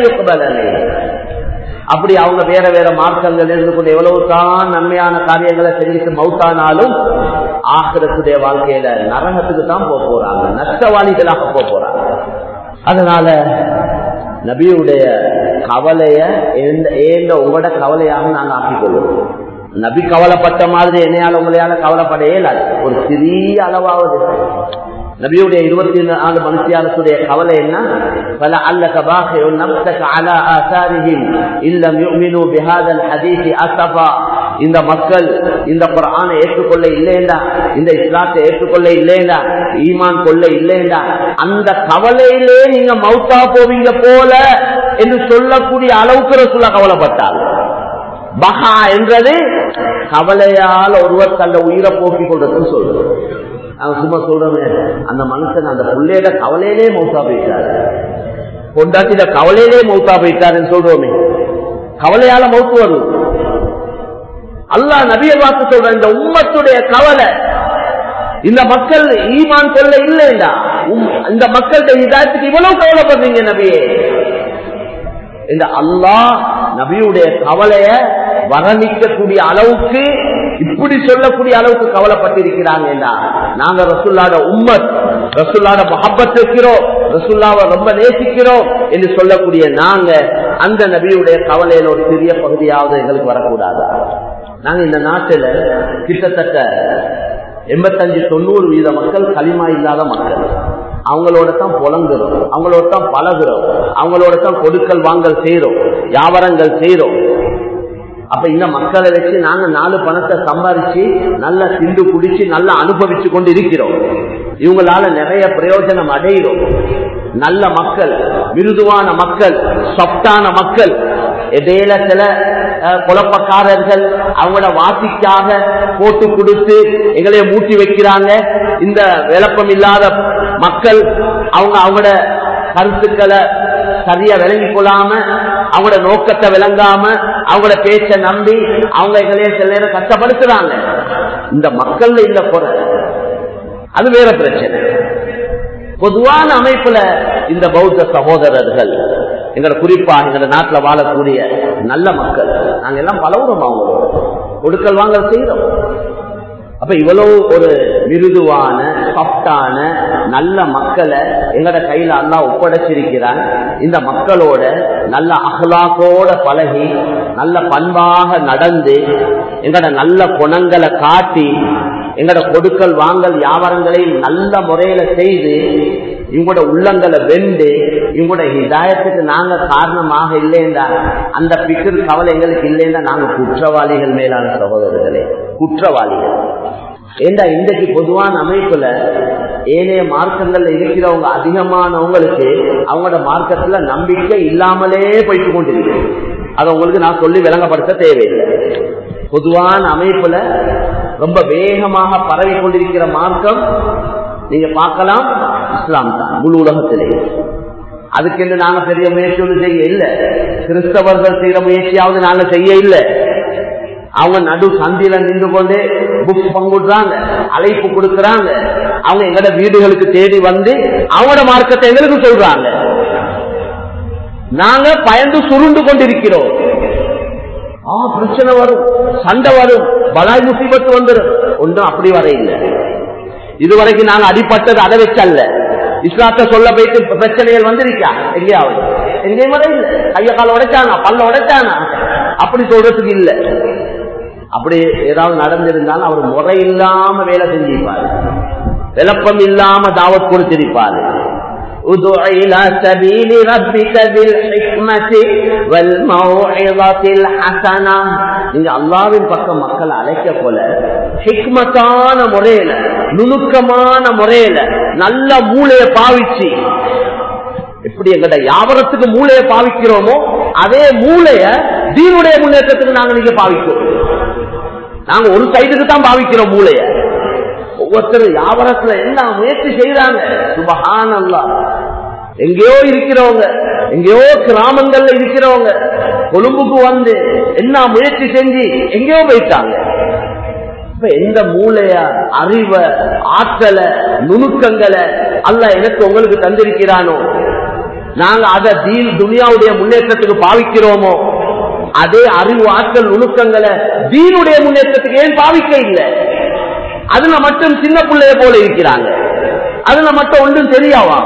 [SPEAKER 1] அப்படி அவங்க வேற வேற மார்க்கங்கள் இருந்து கொண்டு எவ்வளவு தான் நன்மையான காரியங்களை செஞ்சுட்டு மவுத்தானாலும் ஆக்கிரத்துடைய வாழ்க்கையில நரகத்துக்கு தான் போக போறாங்க நஷ்டவாளிகளாக போக போறாங்க அதனால நபியுடைய கவலைய ஏந்த உங்களோட கவலையாக நாங்க ஆக்கிக் கொள்வோம் நபி கவலைப்பட்ட மாதிரி என்னையால உங்களையால கவலைப்பட இயலாது ஒரு சிறிய அளவாவது நபியுடைய இருபத்தி நாலு மனுஷியாரத்துடைய கவலை என்ன பல அல்ல கபாக நப்தக அலா ஆசாரிஹிம் இல்லம் யுமினு பிஹாதல் ஹதீஸி அசஃபா இந்த மக்கள் இந்த குரானை ஏற்றுக்கொள்ள இல்லைண்டா இந்த இஸ்லாத்தை ஏற்றுக்கொள்ள இல்லைண்டா ஈமான் கொள்ள இல்லைண்டா அந்த கவலையிலே நீங்க மௌத்தா போவீங்க போல என்று சொல்லக்கூடிய அளவுக்கு ரசூலா கவலைப்பட்டார் பஹா என்றது கவலையால் ஒருவர் தன்னை உயிரை போக்கிக் கொள்றதுன்னு சொல்றோம் அவன் சும்மா சொல்றவன் அந்த மனுஷன் அந்த பிள்ளையோட கவலையிலே மௌத்தா போயிட்டாரு பொண்டாட்டிட கவலையிலே மௌத்தா போயிட்டாருன்னு சொல்றோமே கவலையால மௌத்து வரும் அல்லா நபிய பார்த்து சொல்ற இந்த உம்மத்துடைய கவலை இந்த மக்கள் ஈமான் கொள்ள இல்லைண்டா இந்த மக்கள்கிட்ட இதாத்துக்கு இவ்வளவு கவலைப்படுறீங்க நபியே இந்த அல்லாஹ் நபியுடைய கவலைய வரணிக்கக்கூடிய அளவுக்கு இப்படி சொல்லக்கூடிய அளவுக்கு கவலைப்பட்டிருக்கிறாங்க நாங்க ரசுல்லாட உம்மத் ரசுல்லாட மஹப்பத் இருக்கிறோம் ரசுல்லாவை ரொம்ப நேசிக்கிறோம் என்று சொல்லக்கூடிய நாங்க அந்த நபியுடைய கவலையில ஒரு சிறிய பகுதியாவது எங்களுக்கு வரக்கூடாதா நாங்க இந்த நாட்டுல கிட்டத்தட்ட எண்பத்தஞ்சு தொண்ணூறு வீத மக்கள் களிமா இல்லாத மக்கள் அவங்களோட தான் புலங்குறோம் அவங்களோட தான் பழகுறோம் அவங்களோட தான் கொடுக்கல் வாங்கல் செய்யறோம் வியாபாரங்கள் செய்யறோம் அப்ப இந்த மக்களை வச்சு நாங்க நாலு பணத்தை சம்பாதிச்சு நல்லா திண்டு குடிச்சு நல்லா அனுபவிச்சு கொண்டு இருக்கிறோம் இவங்களால நிறைய பிரயோஜனம் அடைகிறோம் நல்ல மக்கள் மிருதுவான மக்கள் சொப்டான மக்கள் இடையில சில அஹ், குழப்பக்காரர்கள் அவங்களோட வாசிக்காக போட்டு கொடுத்து எங்களைய மூட்டி வைக்கிறாங்க இந்த விளப்பம் இல்லாத மக்கள் அவங்க அவங்களோட கருத்துக்களை சரியா விளங்கி கொள்ளாம அவங்களோட நோக்கத்தை விளங்காம அவங்களோட பேச்ச நம்பி அவங்க எங்களைய சில நேரம் கஷ்டப்படுத்துறாங்க இந்த மக்கள்ல இல்ல குறை அது வேற பிரச்சனை பொதுவான அமைப்புல இந்த பௌத்த சகோதரர்கள் எங்களோட குறிப்பா எங்களோட நாட்டுல வாழக்கூடிய நல்ல மக்கள் நாங்க எல்லாம் பலவுறோம் அவங்களோட கொடுக்கல் வாங்கல் செய்யறோம் அப்ப இவ்வளவு ஒரு மிருதுவான சாஃப்டான நல்ல மக்களை எங்கட கையில அல்லா ஒப்படைச்சிருக்கிறான் இந்த மக்களோட நல்ல அகலாக்கோட பழகி நல்ல பண்பாக நடந்து எங்கட நல்ல குணங்களை காட்டி எங்கட கொடுக்கல் வாங்கல் வியாபாரங்களை நல்ல முறையில செய்து இவங்களோட உள்ளங்களை வெண்டு இவங்களோட ஹிதாயத்துக்கு நாங்க காரணமாக இல்லைண்டா அந்த பிக்கர் கவலை எங்களுக்கு இல்லைன்னா நாங்க குற்றவாளிகள் மேலான சகோதரர்களே குற்றவாளிகள் ஏண்டா இன்றைக்கு பொதுவான அமைப்புல ஏனைய மார்க்கங்கள்ல இருக்கிறவங்க அதிகமானவங்களுக்கு அவங்களோட மார்க்கத்துல நம்பிக்கை இல்லாமலே போயிட்டு கொண்டிருக்கு அதை உங்களுக்கு நான் சொல்லி விளங்கப்படுத்த தேவையில்லை பொதுவான அமைப்புல ரொம்ப வேகமாக பரவி கொண்டிருக்கிற மார்க்கம் நீங்க பார்க்கலாம் இஸ்லாம் தான் முழு உலகத்திலே அதுக்கென்று நாங்க பெரிய முயற்சி ஒன்றும் செய்ய இல்லை கிறிஸ்தவர்கள் செய்யற முயற்சியாவது நாங்க செய்ய இல்லை அவங்க நடு சந்தியில நின்று கொண்டு புக் பங்குடுறாங்க அழைப்பு கொடுக்கறாங்க அவங்க எங்கட வீடுகளுக்கு தேடி வந்து அவங்களோட மார்க்கத்தை எங்களுக்கு சொல்றாங்க நாங்க பயந்து சுருண்டு கொண்டிருக்கிறோம் ஆ பிரச்சனை வரும் சண்டை வரும் பலாய் முசிபத்து வந்துடும் ஒன்றும் அப்படி வர இல்லை இதுவரைக்கும் நாங்க அடிப்பட்டது அதை வச்சல்ல இஸ்லாத்த சொல்ல போயிட்டு பிரச்சனைகள் வந்திருக்கா எங்கேயாவது எங்கேயும் வர இல்லை கைய கால உடைச்சானா பல்ல உடைச்சானா அப்படி சொல்றதுக்கு இல்ல அப்படி ஏதாவது நடந்திருந்தாலும் அவர் முறை இல்லாம வேலை செஞ்சிருப்பாரு விளப்பம் இல்லாம தாவத் கொடுத்திருப்பாரு ادع إلى سبيل ربك بالحكمة والموعظة الحسنة நீங்க அல்லாவின் பக்கம் மக்கள் அழைக்க போல ஹிக்மத்தான முறையில நுணுக்கமான முறையில நல்ல மூளைய பாவிச்சு எப்படி எங்கட யாவரத்துக்கு மூளைய பாவிக்கிறோமோ அதே மூளைய தீனுடைய முன்னேற்றத்துக்கு நாங்க நீங்க பாவிக்கிறோம் நாங்க ஒரு சைடுக்கு தான் பாவிக்கிறோம் மூளைய ஒவ்வொருத்தர் வியாபாரத்துல என்ன முயற்சி செய்யறாங்க சுபஹான் அல்லா எங்கேயோ இருக்கிறவங்க எங்கேயோ கிராமங்கள்ல இருக்கிறவங்க கொழும்புக்கு வந்து என்ன முயற்சி செஞ்சு எங்கேயோ போயிட்டாங்க இப்ப எந்த மூளைய அறிவ ஆற்றல நுணுக்கங்களை அல்ல எனக்கு உங்களுக்கு தந்திருக்கிறானோ நாங்க அதை தீன் துனியாவுடைய முன்னேற்றத்துக்கு பாவிக்கிறோமோ அதே அறிவு ஆற்றல் நுணுக்கங்களை தீனுடைய முன்னேற்றத்துக்கு ஏன் பாவிக்க இல்லை அதுல மட்டும் சின்ன பிள்ளைய போல இருக்கிறாங்க அதுல மட்டும் ஒன்றும் தெரியாவா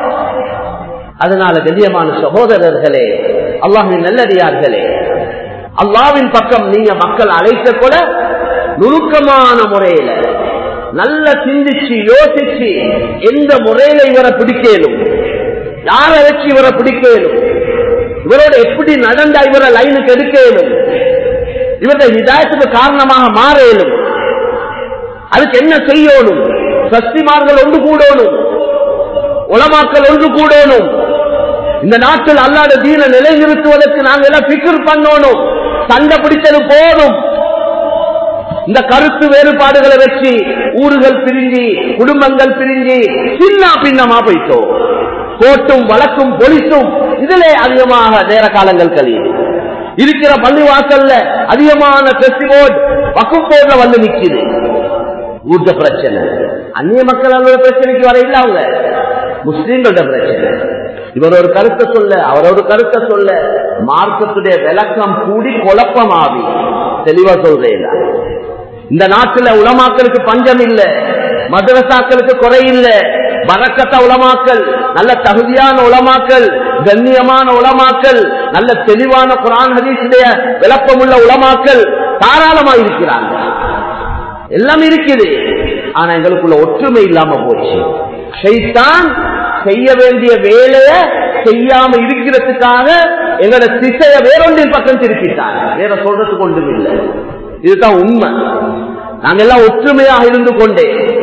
[SPEAKER 1] அதனால கண்ணியமான சகோதரர்களே அல்லாஹின் நல்லடியார்களே அல்லாவின் பக்கம் நீங்க மக்கள் அழைத்த கூட நுணுக்கமான முறையில நல்ல சிந்திச்சு யோசிச்சு எந்த முறையில இவரை பிடிக்கலும் யாரை வச்சு இவரை பிடிக்கலும் இவரோட எப்படி நடந்தா இவரை லைனுக்கு எடுக்கலும் இவருடைய ஹிதாயத்துக்கு காரணமாக மாறலும் அதுக்கு என்ன செய்யணும் சஸ்திமார்கள் ஒன்று கூடணும் உலமாக்கள் ஒன்று கூடணும் இந்த நாட்டில் அல்லாத தீன நிலைநிறுத்துவதற்கு நாங்கள் எல்லாம் பிக்கர் பண்ணணும் சண்டை பிடிச்சது போதும் இந்த கருத்து வேறுபாடுகளை வச்சு ஊர்கள் பிரிஞ்சு குடும்பங்கள் பிரிஞ்சு சின்ன பின்னமா போயிட்டோம் கோட்டும் வழக்கும் பொலிசும் இதிலே அதிகமாக நேர காலங்கள் கழியுது இருக்கிற பள்ளிவாசல்ல அதிகமான பெஸ்டிவோட் வக்கும் போர்ல வந்து நிக்குது ஊர்த பிரச்சனை அந்நிய மக்கள் அவரோட பிரச்சனைக்கு வர இல்ல அவங்க முஸ்லீம்களோட பிரச்சனை இவர் ஒரு கருத்தை சொல்ல அவர் ஒரு கருத்தை சொல்ல மார்க்கத்துடைய விளக்கம் கூடி குழப்பமாவி தெளிவா சொல்றேன் இந்த நாட்டுல உலமாக்களுக்கு பஞ்சம் இல்ல மதரசாக்களுக்கு குறை இல்ல வரக்கத்த உலமாக்கல் நல்ல தகுதியான உலமாக்கல் கண்ணியமான உலமாக்கல் நல்ல தெளிவான குரான் ஹதீசுடைய விளப்பமுள்ள உலமாக்கல் தாராளமா இருக்கிறாங்க எல்லாம் இருக்குது ஆனா எங்களுக்குள்ள ஒற்றுமை இல்லாம போச்சு ஷைத்தான் செய்ய வேண்டிய வேலைய செய்யாம இருக்கிறதுக்காக எங்களோட திசைய வேறொன்றின் பக்கம் திருப்பிட்டாங்க வேற சொல்றதுக்கு ஒன்றும் இல்லை இதுதான் உண்மை நாங்க எல்லாம் ஒற்றுமையாக இருந்து கொண்டே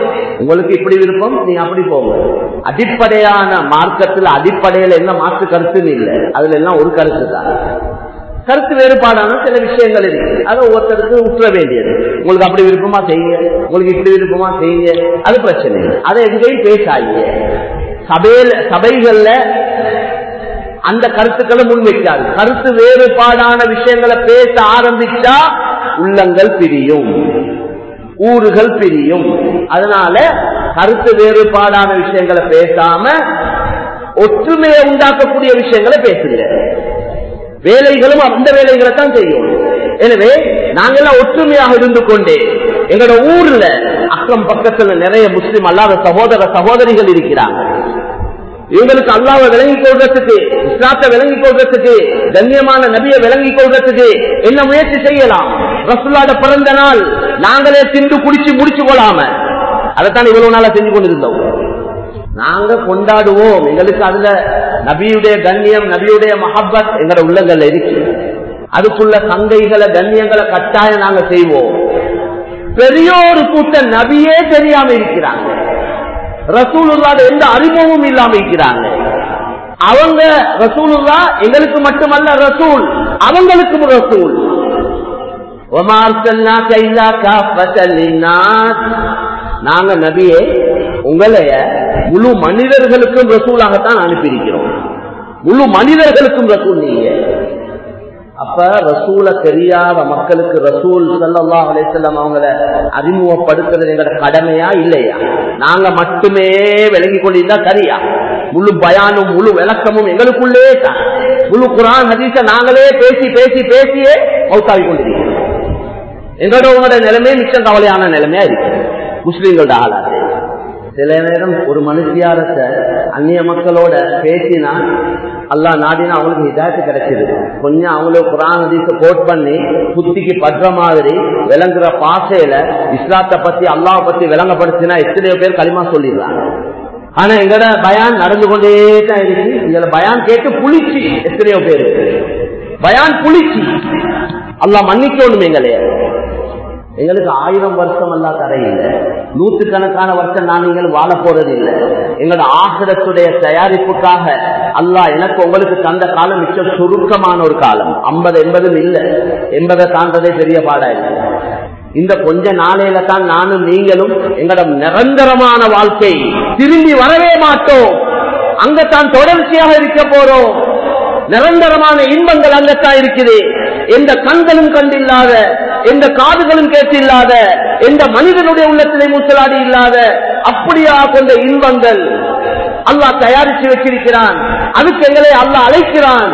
[SPEAKER 1] உங்களுக்கு இப்படி விருப்பம் நீங்க அப்படி போங்க அடிப்படையான மார்க்கத்துல அடிப்படையில என்ன மாற்று கருத்துன்னு இல்லை அதுல எல்லாம் ஒரு கருத்து தான் கருத்து வேறுபாடான சில விஷயங்கள் இருக்கு அதை ஒவ்வொருத்தருக்கு உற்ற வேண்டியது உங்களுக்கு அப்படி விருப்பமா செய்யுங்க உங்களுக்கு இப்படி விருப்பமா செய்யுங்க அது பிரச்சனை இல்லை அதை எங்கேயும் பேசாதீங்க சபையில சபைகள்ல அந்த கருத்துக்களை முன்வைக்காது கருத்து வேறுபாடான விஷயங்களை பேச ஆரம்பிச்சா உள்ளங்கள் பிரியும் ஊர்கள் பிரியும் அதனால கருத்து வேறுபாடான விஷயங்களை பேசாம ஒற்றுமையை உண்டாக்கக்கூடிய விஷயங்களை பேசுங்க வேலைகளும் அந்த வேலைகளை தான் செய்யும் எனவே நாங்கெல்லாம் ஒற்றுமையாக இருந்து கொண்டே எங்களோட ஊர்ல அக்கம் பக்கத்துல நிறைய முஸ்லிம் அல்லாத சகோதர சகோதரிகள் இருக்கிறாங்க இவங்களுக்கு அல்லாவை விளங்கிக் கொள்றதுக்கு இஸ்லாத்தை விளங்கிக் கொள்றதுக்கு கண்ணியமான நபியை விளங்கிக் கொள்றதுக்கு என்ன முயற்சி செய்யலாம் ரசுல்லாட பிறந்த நாள் நாங்களே திண்டு குடிச்சு முடிச்சு கொள்ளாம அதைத்தான் இவ்வளவு நாளா செஞ்சு கொண்டிருந்தோம் நாங்க கொண்டாடுவோம் எங்களுக்கு அதுல நபியுடைய கண்ணியம் நபியுடைய மஹப்பத் எங்களோட உள்ளங்கள்ல இருக்கு அதுக்குள்ள சங்கைகளை கண்ணியங்களை கட்டாயம் நாங்க செய்வோம் பெரிய ஒரு கூட்டம் நபியே தெரியாம இருக்கிறாங்க ரசூலுல்லாத எந்த அறிமுகமும் இல்லாம இருக்கிறாங்க அவங்க ரசூலுல்லா எங்களுக்கு மட்டுமல்ல ரசூல் அவங்களுக்கும் ரசூல் நாங்க நபியே உங்களைய முழு மனிதர்களுக்கும் ரசூலாகத்தான் அனுப்பியிருக்கிறோம் முழு மனிதர்களுக்கும் ரசூல் நீங்க அப்ப ரசூல தெரியாத மக்களுக்கு ரசூல் சல்லா அலிசல்லாம் அவங்கள அறிமுகப்படுத்துறது எங்களோட கடமையா இல்லையா நாங்க மட்டுமே விளங்கி கொண்டிருந்தா சரியா முழு பயானும் முழு விளக்கமும் எங்களுக்குள்ளே தான் முழு குரான் ஹதீச நாங்களே பேசி பேசி பேசியே மௌத்தாவி கொண்டிருக்கிறோம் எங்களோட உங்களோட நிலைமை மிச்சம் கவலையான நிலைமையா இருக்கு முஸ்லீம்களோட ஆளாது சில நேரம் ஒரு மனுஷியாரத்தை அந்நிய மக்களோட பேசினா அல்லா நாடினா அவங்களுக்கு இதாச்சு கிடைச்சிது கொஞ்சம் அவங்களுக்கு குரான் ஹதீஸ கோட் பண்ணி புத்திக்கு பற்ற மாதிரி விளங்குற பாசையில இஸ்லாத்தை பத்தி அல்லாவை பத்தி விளங்கப்படுத்தினா எத்தனையோ பேர் களிமா சொல்லிடுறாங்க ஆனா எங்கட பயான் நடந்து கொண்டே தான் இருக்கு இதுல பயான் கேட்டு புளிச்சு எத்தனையோ பேரு பயான் புளிச்சு அல்லா மன்னிக்கணும் எங்களைய எங்களுக்கு ஆயிரம் வருஷம் எல்லாம் தரையில்லை நூத்து கணக்கான வருஷம் நான் நீங்கள் வாழ போறது இல்லை எங்களோட ஆசிரத்துடைய தயாரிப்புக்காக அல்லாஹ் எனக்கு உங்களுக்கு தந்த காலம் மிச்சம் சுருக்கமான ஒரு காலம் ஐம்பது எண்பதும் இல்லை எண்பதை தாண்டதே பெரிய பாடா இல்லை இந்த கொஞ்ச நாளையில தான் நானும் நீங்களும் எங்களோட நிரந்தரமான வாழ்க்கை திரும்பி வரவே மாட்டோம் அங்கத்தான் தொடர்ச்சியாக இருக்க போறோம் நிரந்தரமான இன்பங்கள் அங்கத்தான் இருக்குது எந்த கண்களும் கண்டில்லாத எந்த காதுகளும் கேட்டில்லாத எந்த மனிதனுடைய உள்ளத்திலே மூச்சலாடி இல்லாத அப்படியா கொண்ட இன்பங்கள் அல்லாஹ் தயாரித்து வச்சிருக்கிறான் அதுக்கு எங்களை அல்லாஹ் அழைக்கிறான்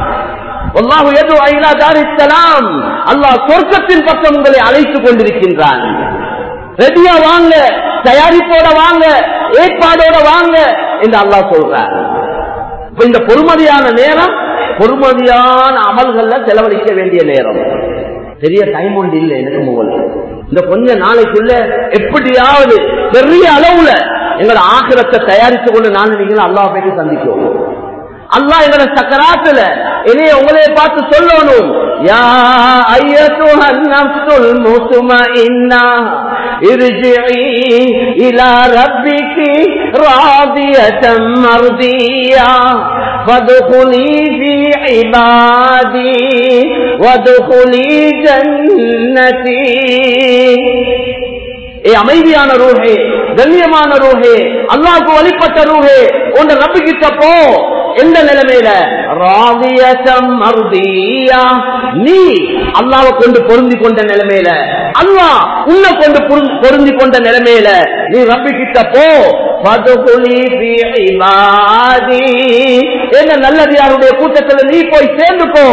[SPEAKER 1] அல்லாஹ் சொர்க்கத்தின் பக்கம் உங்களை அழைத்துக் கொண்டிருக்கின்றான் ரெடியா வாங்க தயாரிப்போட வாங்க ஏற்பாடோட வாங்க என்று அல்லாஹ் சொல்றான் இந்த பொறுமதியான நேரம் பொறுமதியான அமல்கள்ல செலவழிக்க வேண்டிய நேரம் பெரிய டைம் ஒன்று இல்லை எனக்கு முதல்ல இந்த கொஞ்ச நாளைக்குள்ள எப்படியாவது பெரிய அளவுல எங்களை ஆக்கிரத்தை தயாரித்து கொண்டு நான் நீங்களும் அல்லாஹ் போயிட்டு சந்திக்கும் அல்லாஹ் எங்களை சக்கராத்துல இதைய உங்களைய பார்த்து சொல்லணும் யா ஐயத்துஹன் நஃப்ஸுல் முத்மஇன்னா ارجعي إلى ربك راضية مرضية فادخلي في عبادي وادخلي جنتي ஏ அமைதியான ரூஹே கண்ணியமான ரூஹே அல்லாவுக்கு வழிபட்ட ரூஹே உன் ரப்பு கிட்ட போ எந்த நிலைமையில ராதியசம் மருதியா நீ அல்லாவை கொண்டு பொருந்தி கொண்ட நிலைமையில அல்லா உன்னை கொண்டு பொருந்தி கொண்ட நிலைமையில நீ ரப்பி கிட்ட போ என்ன நல்லது யாருடைய கூட்டத்தில் நீ போய் சேர்ந்துக்கோ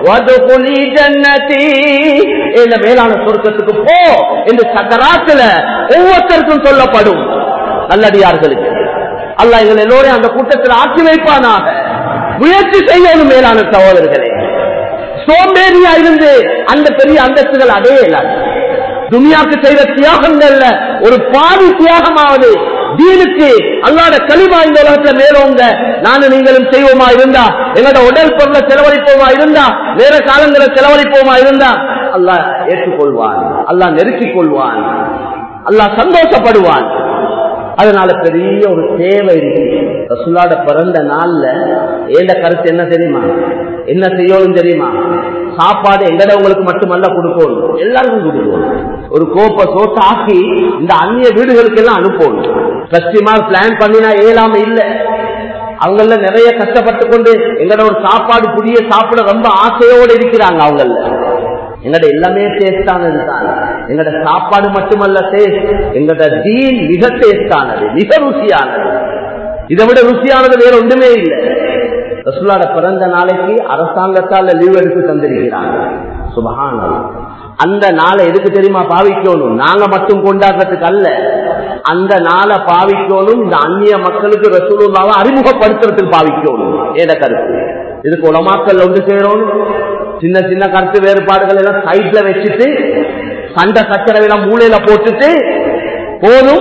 [SPEAKER 1] என்ன மேலான சொர்க்கத்துக்கு போ என்று சக்கராத்துல ஒவ்வொருத்தருக்கும் சொல்லப்படும் நல்லடியார்களுக்கு அல்ல எங்கள் எல்லோரையும் அந்த கூட்டத்தில் ஆக்கி வைப்பானாக முயற்சி செய்யணும் மேலான சகோதரர்களே சோம்பேறியா இருந்து அந்த பெரிய அந்தஸ்துகள் அடையே இல்லாது துனியாக்கு செய்த தியாகங்கள்ல ஒரு பாதி தியாகமாவது தீனுக்கு அல்லாத களிமா இந்த உலகத்துல மேலோங்க நானும் நீங்களும் செய்வோமா இருந்தா எங்களோட உடல் பொருளை செலவழிப்போமா இருந்தா வேற காலங்களை செலவழிப்போமா இருந்தா அல்லாஹ் ஏற்றுக்கொள்வான் அல்லாஹ் நெருக்கிக் கொள்வான் அல்லாஹ் சந்தோஷப்படுவான் அதனால பெரிய ஒரு தேவை இருக்கு ரசுல்லாட பிறந்த நாள்ல ஏண்ட கருத்து என்ன தெரியுமா என்ன செய்யணும் தெரியுமா சாப்பாடு எங்கடவங்களுக்கு மட்டுமல்ல கொடுக்கணும் எல்லாருக்கும் கொடுக்கணும் ஒரு கோப்பை சோத்து ஆக்கி இந்த அந்நிய வீடுகளுக்கு எல்லாம் அனுப்பணும் கஸ்டிமார் பிளான் பண்ணினா இயலாம இல்லை அவங்கள நிறைய கஷ்டப்பட்டு கொண்டு எங்கட ஒரு சாப்பாடு புதிய சாப்பிட ரொம்ப ஆசையோடு இருக்கிறாங்க அவங்கள எங்கட எல்லாமே டேஸ்டானது தான் எங்கட சாப்பாடு மட்டுமல்ல டேஸ்ட் எங்கட தீன் மிக டேஸ்டானது மிக ருசியானது இதை விட ருசியானது வேற ஒன்றுமே இல்லை ரசுல்லாட பிறந்த நாளைக்கு அரசாங்கத்தால லீவ் எடுத்து தந்திருக்கிறாங்க சுபகான அந்த நாளை எதுக்கு தெரியுமா பாவிக்கணும் நாங்க மட்டும் கொண்டாடுறதுக்கு அல்ல அந்த நாளை பாவிக்கணும் இந்த அந்நிய மக்களுக்கு ரசூலுல்லாவை அறிமுகப்படுத்துறதுக்கு பாவிக்கணும் ஏத கருத்து இதுக்கு உலமாக்கல் ஒன்று சேரணும் சின்ன சின்ன கருத்து வேறுபாடுகள் எல்லாம் சைட்ல வச்சுட்டு சண்டை சச்சரவை எல்லாம் மூளையில போட்டுட்டு போதும்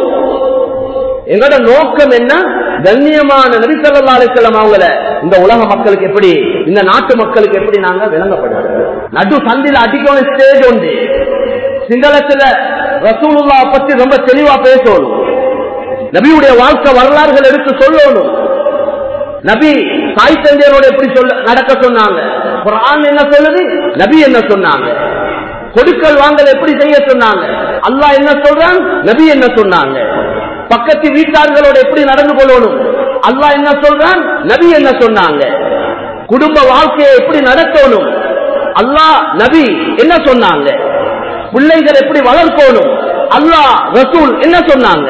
[SPEAKER 1] எங்களோட நோக்கம் என்ன கண்ணியமான நபிசல்லா அலிசல்லாம் அவங்கள இந்த உலக மக்களுக்கு எப்படி இந்த நாட்டு மக்களுக்கு எப்படி நாங்க விளங்கப்படுறது நடு சந்தில அடிக்கணும் ஸ்டேஜ் உண்டு சிங்களத்துல ரசூலுல்லா பத்தி ரொம்ப தெளிவா பேசணும் நபியுடைய வாழ்க்கை வரலாறுகள் எடுத்து சொல்லணும் நபி தாய் தந்தையரோட எப்படி சொல்ல நடக்க சொன்னாங்க குரான் என்ன சொல்லுது நபி என்ன சொன்னாங்க கொடுக்கல் வாங்கல் எப்படி செய்ய சொன்னாங்க அல்லாஹ் என்ன சொல்றான் நபி என்ன சொன்னாங்க பக்கத்து வீட்டார்களோட எப்படி நடந்து கொள்ளணும் அல்லாஹ் என்ன சொல்றான் நபி என்ன சொன்னாங்க குடும்ப வாழ்க்கையை எப்படி நடத்தணும் அல்லாஹ் நபி என்ன சொன்னாங்க பிள்ளைகள் எப்படி வளர்க்கணும் அல்லாஹ் ரசூல் என்ன சொன்னாங்க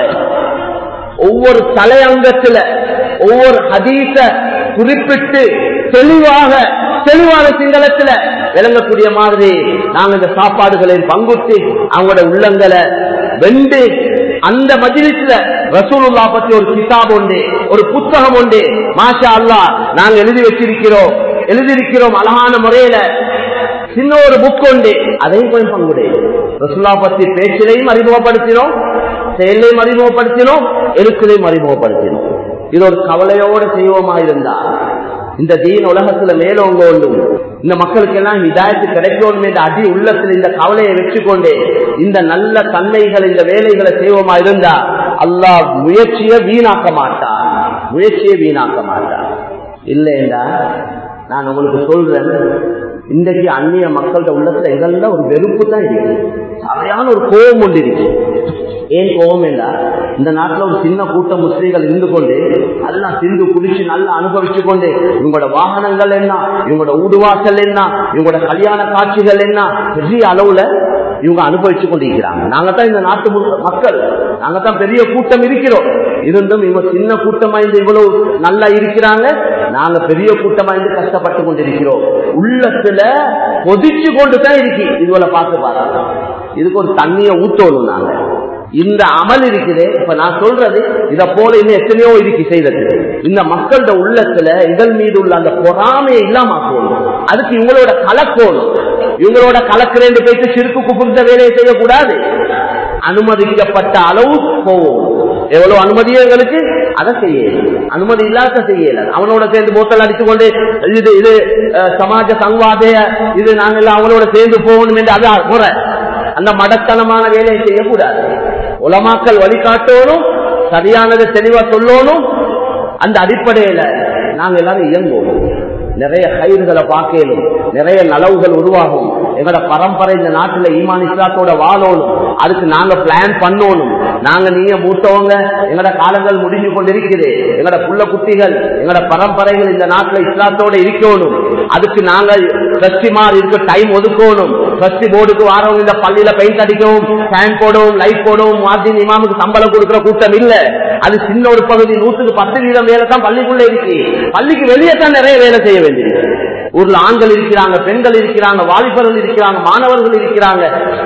[SPEAKER 1] ஒவ்வொரு தலையங்கத்துல ஒவ்வொரு ஹதீச குறிப்பிட்டு தெளிவாக தெளிவான சிங்களத்துல விளங்கக்கூடிய மாதிரி நாங்க இந்த சாப்பாடுகளில் பங்குட்டு அவங்களோட உள்ளங்களை வெண்டு அந்த மஜிலிஸ்ல ரசூலுல்லா பத்தி ஒரு கிதாப் உண்டு ஒரு புத்தகம் உண்டு மாஷா அல்லா நாங்க எழுதி வச்சிருக்கிறோம் எழுதியிருக்கிறோம் அழகான முறையில சின்ன ஒரு புக் உண்டு அதையும் போய் பங்குடைய ரசுல்லா பத்தி பேச்சிலையும் அறிமுகப்படுத்தினோம் செயலையும் அறிமுகப்படுத்தினோம் எழுத்திலையும் அறிமுகப்படுத்தினோம் இது ஒரு கவலையோட செய்வோமா இருந்தா இந்த தீன் உலகத்துல மேலோங்க ஒன்றும் இந்த மக்களுக்கு எல்லாம் இதாயத்து கிடைக்கணும் என்ற அடி உள்ளத்தில் இந்த கவலையை வச்சுக்கொண்டு இந்த நல்ல தன்மைகள் இந்த வேலைகளை செய்வோமா இருந்தா அல்லாஹ் முயற்சியை வீணாக்க மாட்டான் முயற்சியை வீணாக்க மாட்டான் இல்லைண்டா நான் உங்களுக்கு சொல்றேன் இன்றைக்கு அந்நிய மக்கள்கிட்ட உள்ளத்துல எங்கெல்லாம் ஒரு வெறுப்பு தான் இருக்கு சரியான ஒரு கோபம் கொண்டு இருக்கு ஏன் கோபம் என்றா இந்த நாட்டுல ஒரு சின்ன கூட்டம் முஸ்லீம்கள் இருந்து கொண்டு எல்லாம் சிந்து குடிச்சு நல்லா அனுபவிச்சு கொண்டு இவங்களோட வாகனங்கள் என்ன இவங்களோட ஊடுவாசல் என்ன இவங்களோட கல்யாண காட்சிகள் என்ன பெரிய அளவுல இவங்க அனுபவிச்சு கொண்டிருக்கிறாங்க நாங்க தான் இந்த நாட்டு மு- மக்கள் நாங்க தான் பெரிய கூட்டம் இருக்கிறோம் இருந்தும் இவங்க சின்ன கூட்டமா இருந்து இவ்வளவு நல்லா இருக்கிறாங்க நாங்க பெரிய கூட்டமா இருந்து கஷ்டப்பட்டு கொண்டிருக்கிறோம் உள்ளத்துல கொதிச்சு கொண்டு தான் இருக்கு இதுவரை பார்த்து பாருங்க இதுக்கு ஒரு தண்ணிய ஊத்தணும் நாங்க இந்த அமல் இருக்குது இப்ப நான் சொல்றது இத போல இன்னும் எத்தனையோ இருக்கு செய்தது இந்த மக்களோட உள்ளத்துல இதழ் மீது உள்ள அந்த பொறாமையை இல்லாம போகணும் அதுக்கு இவங்களோட கலக்கோணும் இவங்களோட கலக்கிறேன் போயிட்டு சிறுக்கு குப்புந்த வேலையை செய்யக்கூடாது அனுமதிக்கப்பட்ட அளவு போவோம் எவ்வளவு அனுமதியோ எங்களுக்கு அதை செய்யல அனுமதி இல்லாத செய்யல அவனோட சேர்ந்து போத்தல் அடிச்சு கொண்டு இது இது அஹ், சமாஜ சங்வாதைய இது நாங்கள் எல்லாம் அவங்களோட சேர்ந்து போகணும் என்று அது முறை அந்த மடத்தனமான வேலையை செய்யக்கூடாது உலமாக்கல் வழிகாட்டோனும் சரியானதை தெளிவா சொல்லணும் அந்த அடிப்படையில நாங்க எல்லாரும் இயங்குவோம் நிறைய கயிறுகளை பார்க்கலும் நிறைய நலவுகள் உருவாகும் எங்களோட பரம்பரை இந்த நாட்டுல ஈமான் இஸ்லாத்தோட வாழணும் அதுக்கு நாங்க பிளான் பண்ணணும் நாங்க நீங்க மூத்தவங்க எங்களோட காலங்கள் முடிஞ்சு கொண்டிருக்குது எங்களோட புள்ள குட்டிகள் எங்களோட பரம்பரைகள் இந்த நாட்டுல இஸ்லாத்தோட இருக்கணும் அதுக்கு நாங்க ட்ரஸ்டிமார் இருக்க டைம் ஒதுக்கணும் ட்ரஸ்டி போர்டுக்கு வாரவங்க இந்த பள்ளியில பெயிண்ட் அடிக்கவும் ஃபேன் போடவும் லைட் போடவும் மார்ஜின் இமாமுக்கு சம்பளம் கொடுக்கிற கூட்டம் இல்ல அது சின்ன ஒரு பகுதி நூற்றுக்கு பத்து வீதம் வேலை தான் பள்ளிக்குள்ள இருக்கு பள்ளிக்கு வெளியே தான் நிறைய வேலை செய்ய வேண்டியது ஊர்ல ஆண்கள் இருக்கிறாங்க பெண்கள் இருக்கிறாங்க வாலிபர்கள் இருக்கிறாங்க மாணவர்கள் இருக்கிறாங்க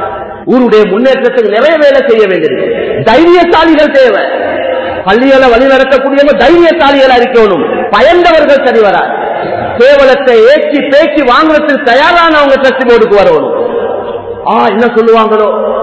[SPEAKER 1] ஊருடைய முன்னேற்றத்துக்கு நிறைய வேலை செய்ய வேண்டியது தைரியசாலிகள் தேவை பள்ளிகளை வழிநடத்தக்கூடியவங்க தைரியசாலிகளா இருக்கணும் பயந்தவர்கள் சரி வராது கேவலத்தை ஏற்றி பேச்சு வாங்குறதுக்கு தயாரானவங்க சக்தி போர்டுக்கு வரணும் ஆ என்ன சொல்லுவாங்களோ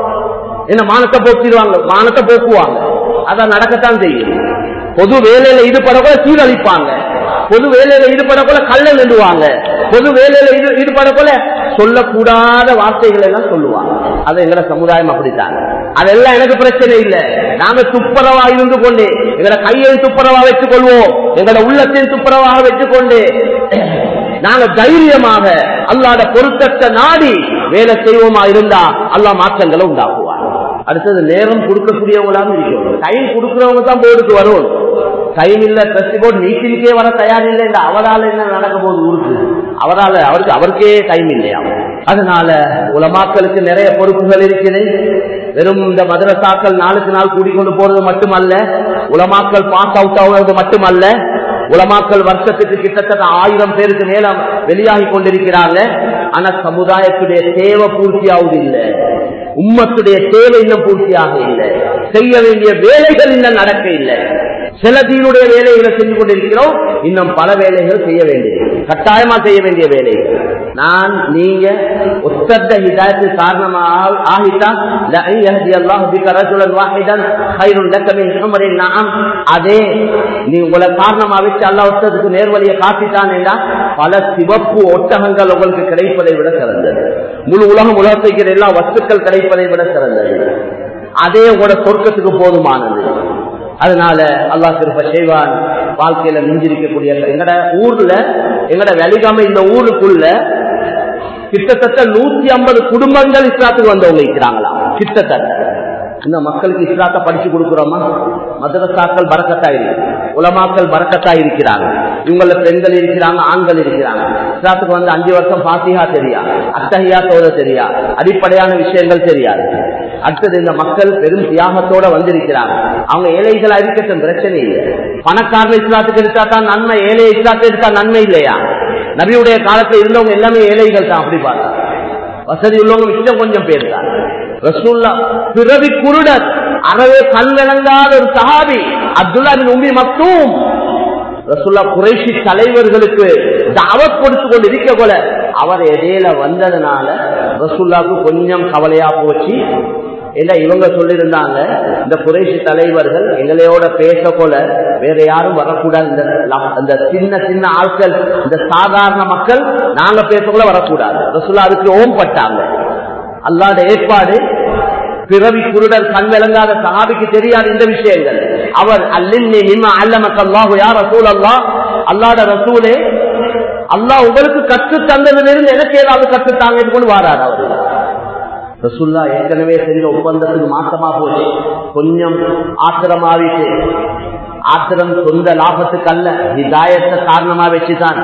[SPEAKER 1] என்ன மானத்தை போக்கிடுவாங்க மானத்தை போக்குவாங்க அதான் நடக்கத்தான் செய்யும் பொது வேலையில ஈடுபடக்கூட சீரழிப்பாங்க பொது வேலையில ஈடுபடக்கூட கல்ல நின்றுவாங்க பொது வேலையில ஈடு- ஈடுபடக்கூட சொல்லக்கூடாத வார்த்தைகள் எல்லாம் சொல்லுவாங்க அது எங்கட சமுதாயம் அப்படித்தான் அதெல்லாம் எனக்கு பிரச்சனை இல்லை நாங்க துப்புரவா இருந்து கொண்டு எங்களை கையை துப்புரவா வச்சுக் கொள்வோம் எங்களோட உள்ளத்தையும் துப்புரவாக வச்சுக் கொண்டு நாங்க தைரியமாக அல்லாத பொருத்தத்தை நாடி வேலை செய்வோமா இருந்தா அல்லா மாற்றங்களை உண்டாக்குவார் அடுத்தது நேரம் கொடுக்கக்கூடியவங்களாம் இருக்கணும் டைம் கொடுக்கிறவங்க தான் போர்டுக்கு வரும் டைம் இல்ல ட்ரெஸ் போர்டு மீட்டிங்க்கே வர தயார் இல்லை இந்த அவரால் என்ன நடக்க போகுது ஊருக்கு அவரால் அவருக்கு அவருக்கே டைம் இல்லையா அதனால உலமாக்களுக்கு நிறைய பொறுப்புகள் இருக்குது வெறும் இந்த மதரசாக்கள் நாளுக்கு நாள் கூடிக்கொண்டு போறது மட்டுமல்ல உலமாக்கள் பாஸ் அவுட் ஆகுறது மட்டுமல்ல உலமாக்கள் வருஷத்துக்கு கிட்டத்தட்ட ஆயிரம் பேருக்கு மேல வெளியாகி கொண்டிருக்கிறாங்க ஆனா சமுதாயத்துடைய தேவை பூர்த்தியாவது இல்லை உம்மத்துடைய தேவை இன்னும் பூர்த்தியாக இல்லை செய்ய வேண்டிய வேலைகள் இன்னும் நடக்க இல்லை சில தீனுடைய வேலைகளை செஞ்சு கொண்டிருக்கிறோம் இன்னும் பல வேலைகள் செய்ய வேண்டியது கட்டாயமா செய்ய வேண்டிய வேலைகள் நான் நீங்க ஒத்தத்த ஹிதாயத்து காரணமாக ஆகிட்டா அதே நீ உங்களை காரணமா வச்சு அல்லா ஒத்ததுக்கு நேர்வழியை காட்டிட்டான் பல சிவப்பு ஒட்டகங்கள் உங்களுக்கு கிடைப்பதை விட சிறந்தது முழு உலகம் உலகத்துக்கு எல்லா வஸ்துக்கள் கிடைப்பதை விட சிறந்தது அதே உங்களோட சொர்க்கத்துக்கு போதுமானது அதனால அல்லா திருப்ப செய்வான் வாழ்க்கையில மிஞ்சிருக்கக்கூடிய எங்கட ஊர்ல எங்கட வெளிகாம இந்த ஊருக்குள்ள கிட்டத்தட்ட நூத்தி ஐம்பது குடும்பங்கள் இஸ்லாத்துக்கு வந்தவங்க இருக்கிறாங்களாம் கிட்டத்தட்ட இந்த மக்களுக்கு இஸ்லாத்தை படிச்சு கொடுக்கிறோமா மதரசாக்கள் பறக்கத்தா இருக்கு உலமாக்கள் பறக்கத்தா இருக்கிறாங்க இவங்கள பெண்கள் இருக்கிறாங்க ஆண்கள் இருக்கிறாங்க இஸ்லாத்துக்கு வந்து அஞ்சு வருஷம் பாத்தியா தெரியா அத்தகையா தோத தெரியா அடிப்படையான விஷயங்கள் தெரியாது அடுத்தது இந்த மக்கள் பெரும் தியாகத்தோட வந்திருக்கிறாங்க அவங்க ஏழைகளா இருக்கட்டும் பிரச்சனை இல்லை பணக்காரன் இஸ்லாத்துக்கு எடுத்தா தான் நன்மை ஏழை இஸ்லாத்துக்கு எடுத்தா நன்மை இல்லையா நபியுடைய காலத்துல இருந்தவங்க எல்லாமே ஏழைகள் தான் அப்படி பார்த்தா வசதி உள்ளவங்க மிச்சம் கொஞ்சம் பேர் தான் ரசூல்லா பிறவி குருடர் அறவே கண் விளங்காத ஒரு சஹாபி அப்துல்லா பின் உம்மி மக்தூம் ரசூல்லா குறைஷி தலைவர்களுக்கு தாவத் கொடுத்து கொண்டு இருக்க போல அவர் இடையில வந்ததுனால ரசூல்லாவுக்கு கொஞ்சம் கவலையா போச்சு ஏன்னா இவங்க சொல்லியிருந்தாங்க இந்த குறைசி தலைவர்கள் எங்களையோட பேச போல வேற யாரும் வரக்கூடாது இந்த இந்த சின்ன சின்ன ஆட்கள் இந்த சாதாரண மக்கள் நாங்க பேசக்குள்ள வரக்கூடாது ரசூல்லா அதுக்கு ஓம் பட்டாங்க அல்லாத ஏற்பாடு பிறவி குருடர் கண் விளங்காத சஹாபிக்கு தெரியாது இந்த விஷயங்கள் அவர் அல்லின்னி நிம்ம அல்லமக்கல்லாஹு யார் ரசூல் அல்லா அல்லாத ரசூலே அல்லாஹ் உங்களுக்கு கற்று தந்ததிலிருந்து எனக்கு ஏதாவது கற்றுத்தாங்க கொண்டு வாரார் அவர் ரசுல்லா ஏற்கனவே செஞ்ச ஒப்பந்தத்துக்கு மாற்றமா போச்சு கொஞ்சம் ஆத்திரமாவிட்டு ஆத்திரம் சொந்த லாபத்துக்கு அல்ல ஹிதாயத்தை காரணமா வச்சுதான்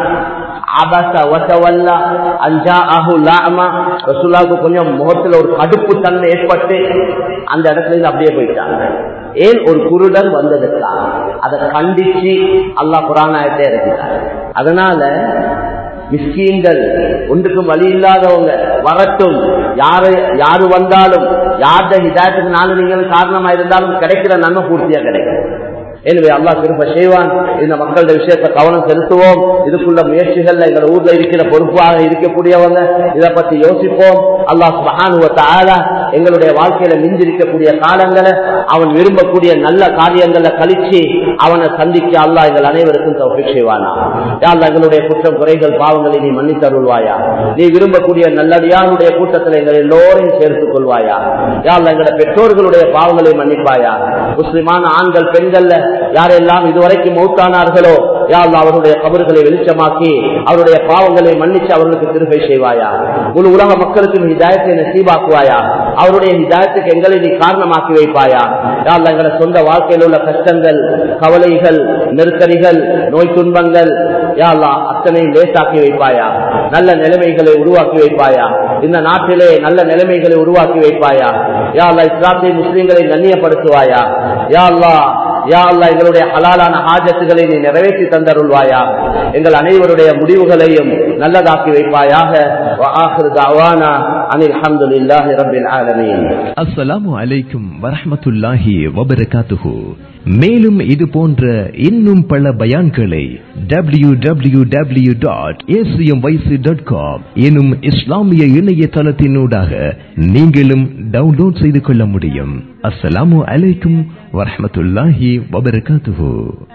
[SPEAKER 1] கொஞ்சம் முகத்துல ஒரு கடுப்பு தன்மை ஏற்பட்டு அந்த இடத்துல இருந்து அப்படியே போயிட்டாங்க ஏன் ஒரு குருடன் வந்ததுக்காக அதை கண்டிச்சு அல்லா புராணாயத்தை இறக்கிட்டாங்க அதனால மிஸ்கீன்கள் ஒன்றுக்கும் வழி இல்லாதவங்க வரட்டும் யாரு யாரு வந்தாலும் யார்த ஹிதாயத்துக்கு நானும் நீங்களும் காரணமா இருந்தாலும் கிடைக்கிற நன்மை பூர்த்தியா கிடைக்கும் எனவே அல்லா திரும்ப செய்வான் இந்த மக்களுடைய விஷயத்தை கவனம் செலுத்துவோம் இதுக்குள்ள முயற்சிகள்ல எங்க ஊர்ல இருக்கிற பொறுப்பாக இருக்கக்கூடியவங்க இதை பத்தி யோசிப்போம் அல்லாஹ் மகானுவத்த எங்களுடைய வாழ்க்கையில மிஞ்சிருக்கக்கூடிய காலங்களை அவன் விரும்பக்கூடிய நல்ல காரியங்களை கழிச்சு அவனை சந்திக்க அல்லாஹ் எங்கள் அனைவருக்கும் தௌஃபிக் செய்வானா யாழ்லா எங்களுடைய குற்றம் குறைகள் பாவங்களை நீ மன்னித்து அருள்வாயா நீ விரும்பக்கூடிய நல்லடியாருடைய கூட்டத்தில் எங்கள் எல்லோரையும் சேர்த்துக் கொள்வாயா யாழ்லா எங்களுடைய பெற்றோர்களுடைய பாவங்களை மன்னிப்பாயா முஸ்லிமான ஆண்கள் பெண்கள்ல யாரெல்லாம் இதுவரைக்கும் மௌத்தானார்களோ யாழ் அவருடைய கபர்களை வெளிச்சமாக்கி அவருடைய பாவங்களை மன்னிச்சு அவர்களுக்கு திருப்பை செய்வாயா முழு உலக மக்களுக்கு நீ ஹிதாயத்தை நசீபாக்குவாயா அவருடைய ஹிதாயத்துக்கு எங்களை நீ காரணமாக்கி வைப்பாயா யாழ் எங்களை சொந்த வாழ்க்கையில் உள்ள கஷ்டங்கள் கவலைகள் நெருக்கடிகள் நோய் துன்பங்கள் யாழ்லா அத்தனையும் லேசாக்கி வைப்பாயா நல்ல நிலைமைகளை உருவாக்கி வைப்பாயா இந்த நாட்டிலே நல்ல நிலைமைகளை உருவாக்கி வைப்பாயா யாழ்லா இஸ்லாத்தை முஸ்லீம்களை கண்ணியப்படுத்துவாயா யாழ்லா யா அல்லா எங்களுடைய ஹலாலான ஹாஜத்துகளை நீ நிறைவேற்றி தந்தருள்வாயா எங்கள் அனைவருடைய முடிவுகளையும் நல்லதாக்கி வைப்பாயாக
[SPEAKER 2] அஸ்ஸலாமு அலைக்கும் வரஹமத்துல்லாஹி வபரகாத்துஹு மேலும் இது போன்ற இன்னும் பல பயான்களை W W W dot ACM YC dot com எனும் இஸ்லாமிய இணையதளத்தினூடாக நீங்களும் டவுன்லோட் செய்து கொள்ள முடியும் அஸ்ஸலாமு அலைக்கும் வரஹமத்துல்லாஹி வபரகாத்துஹு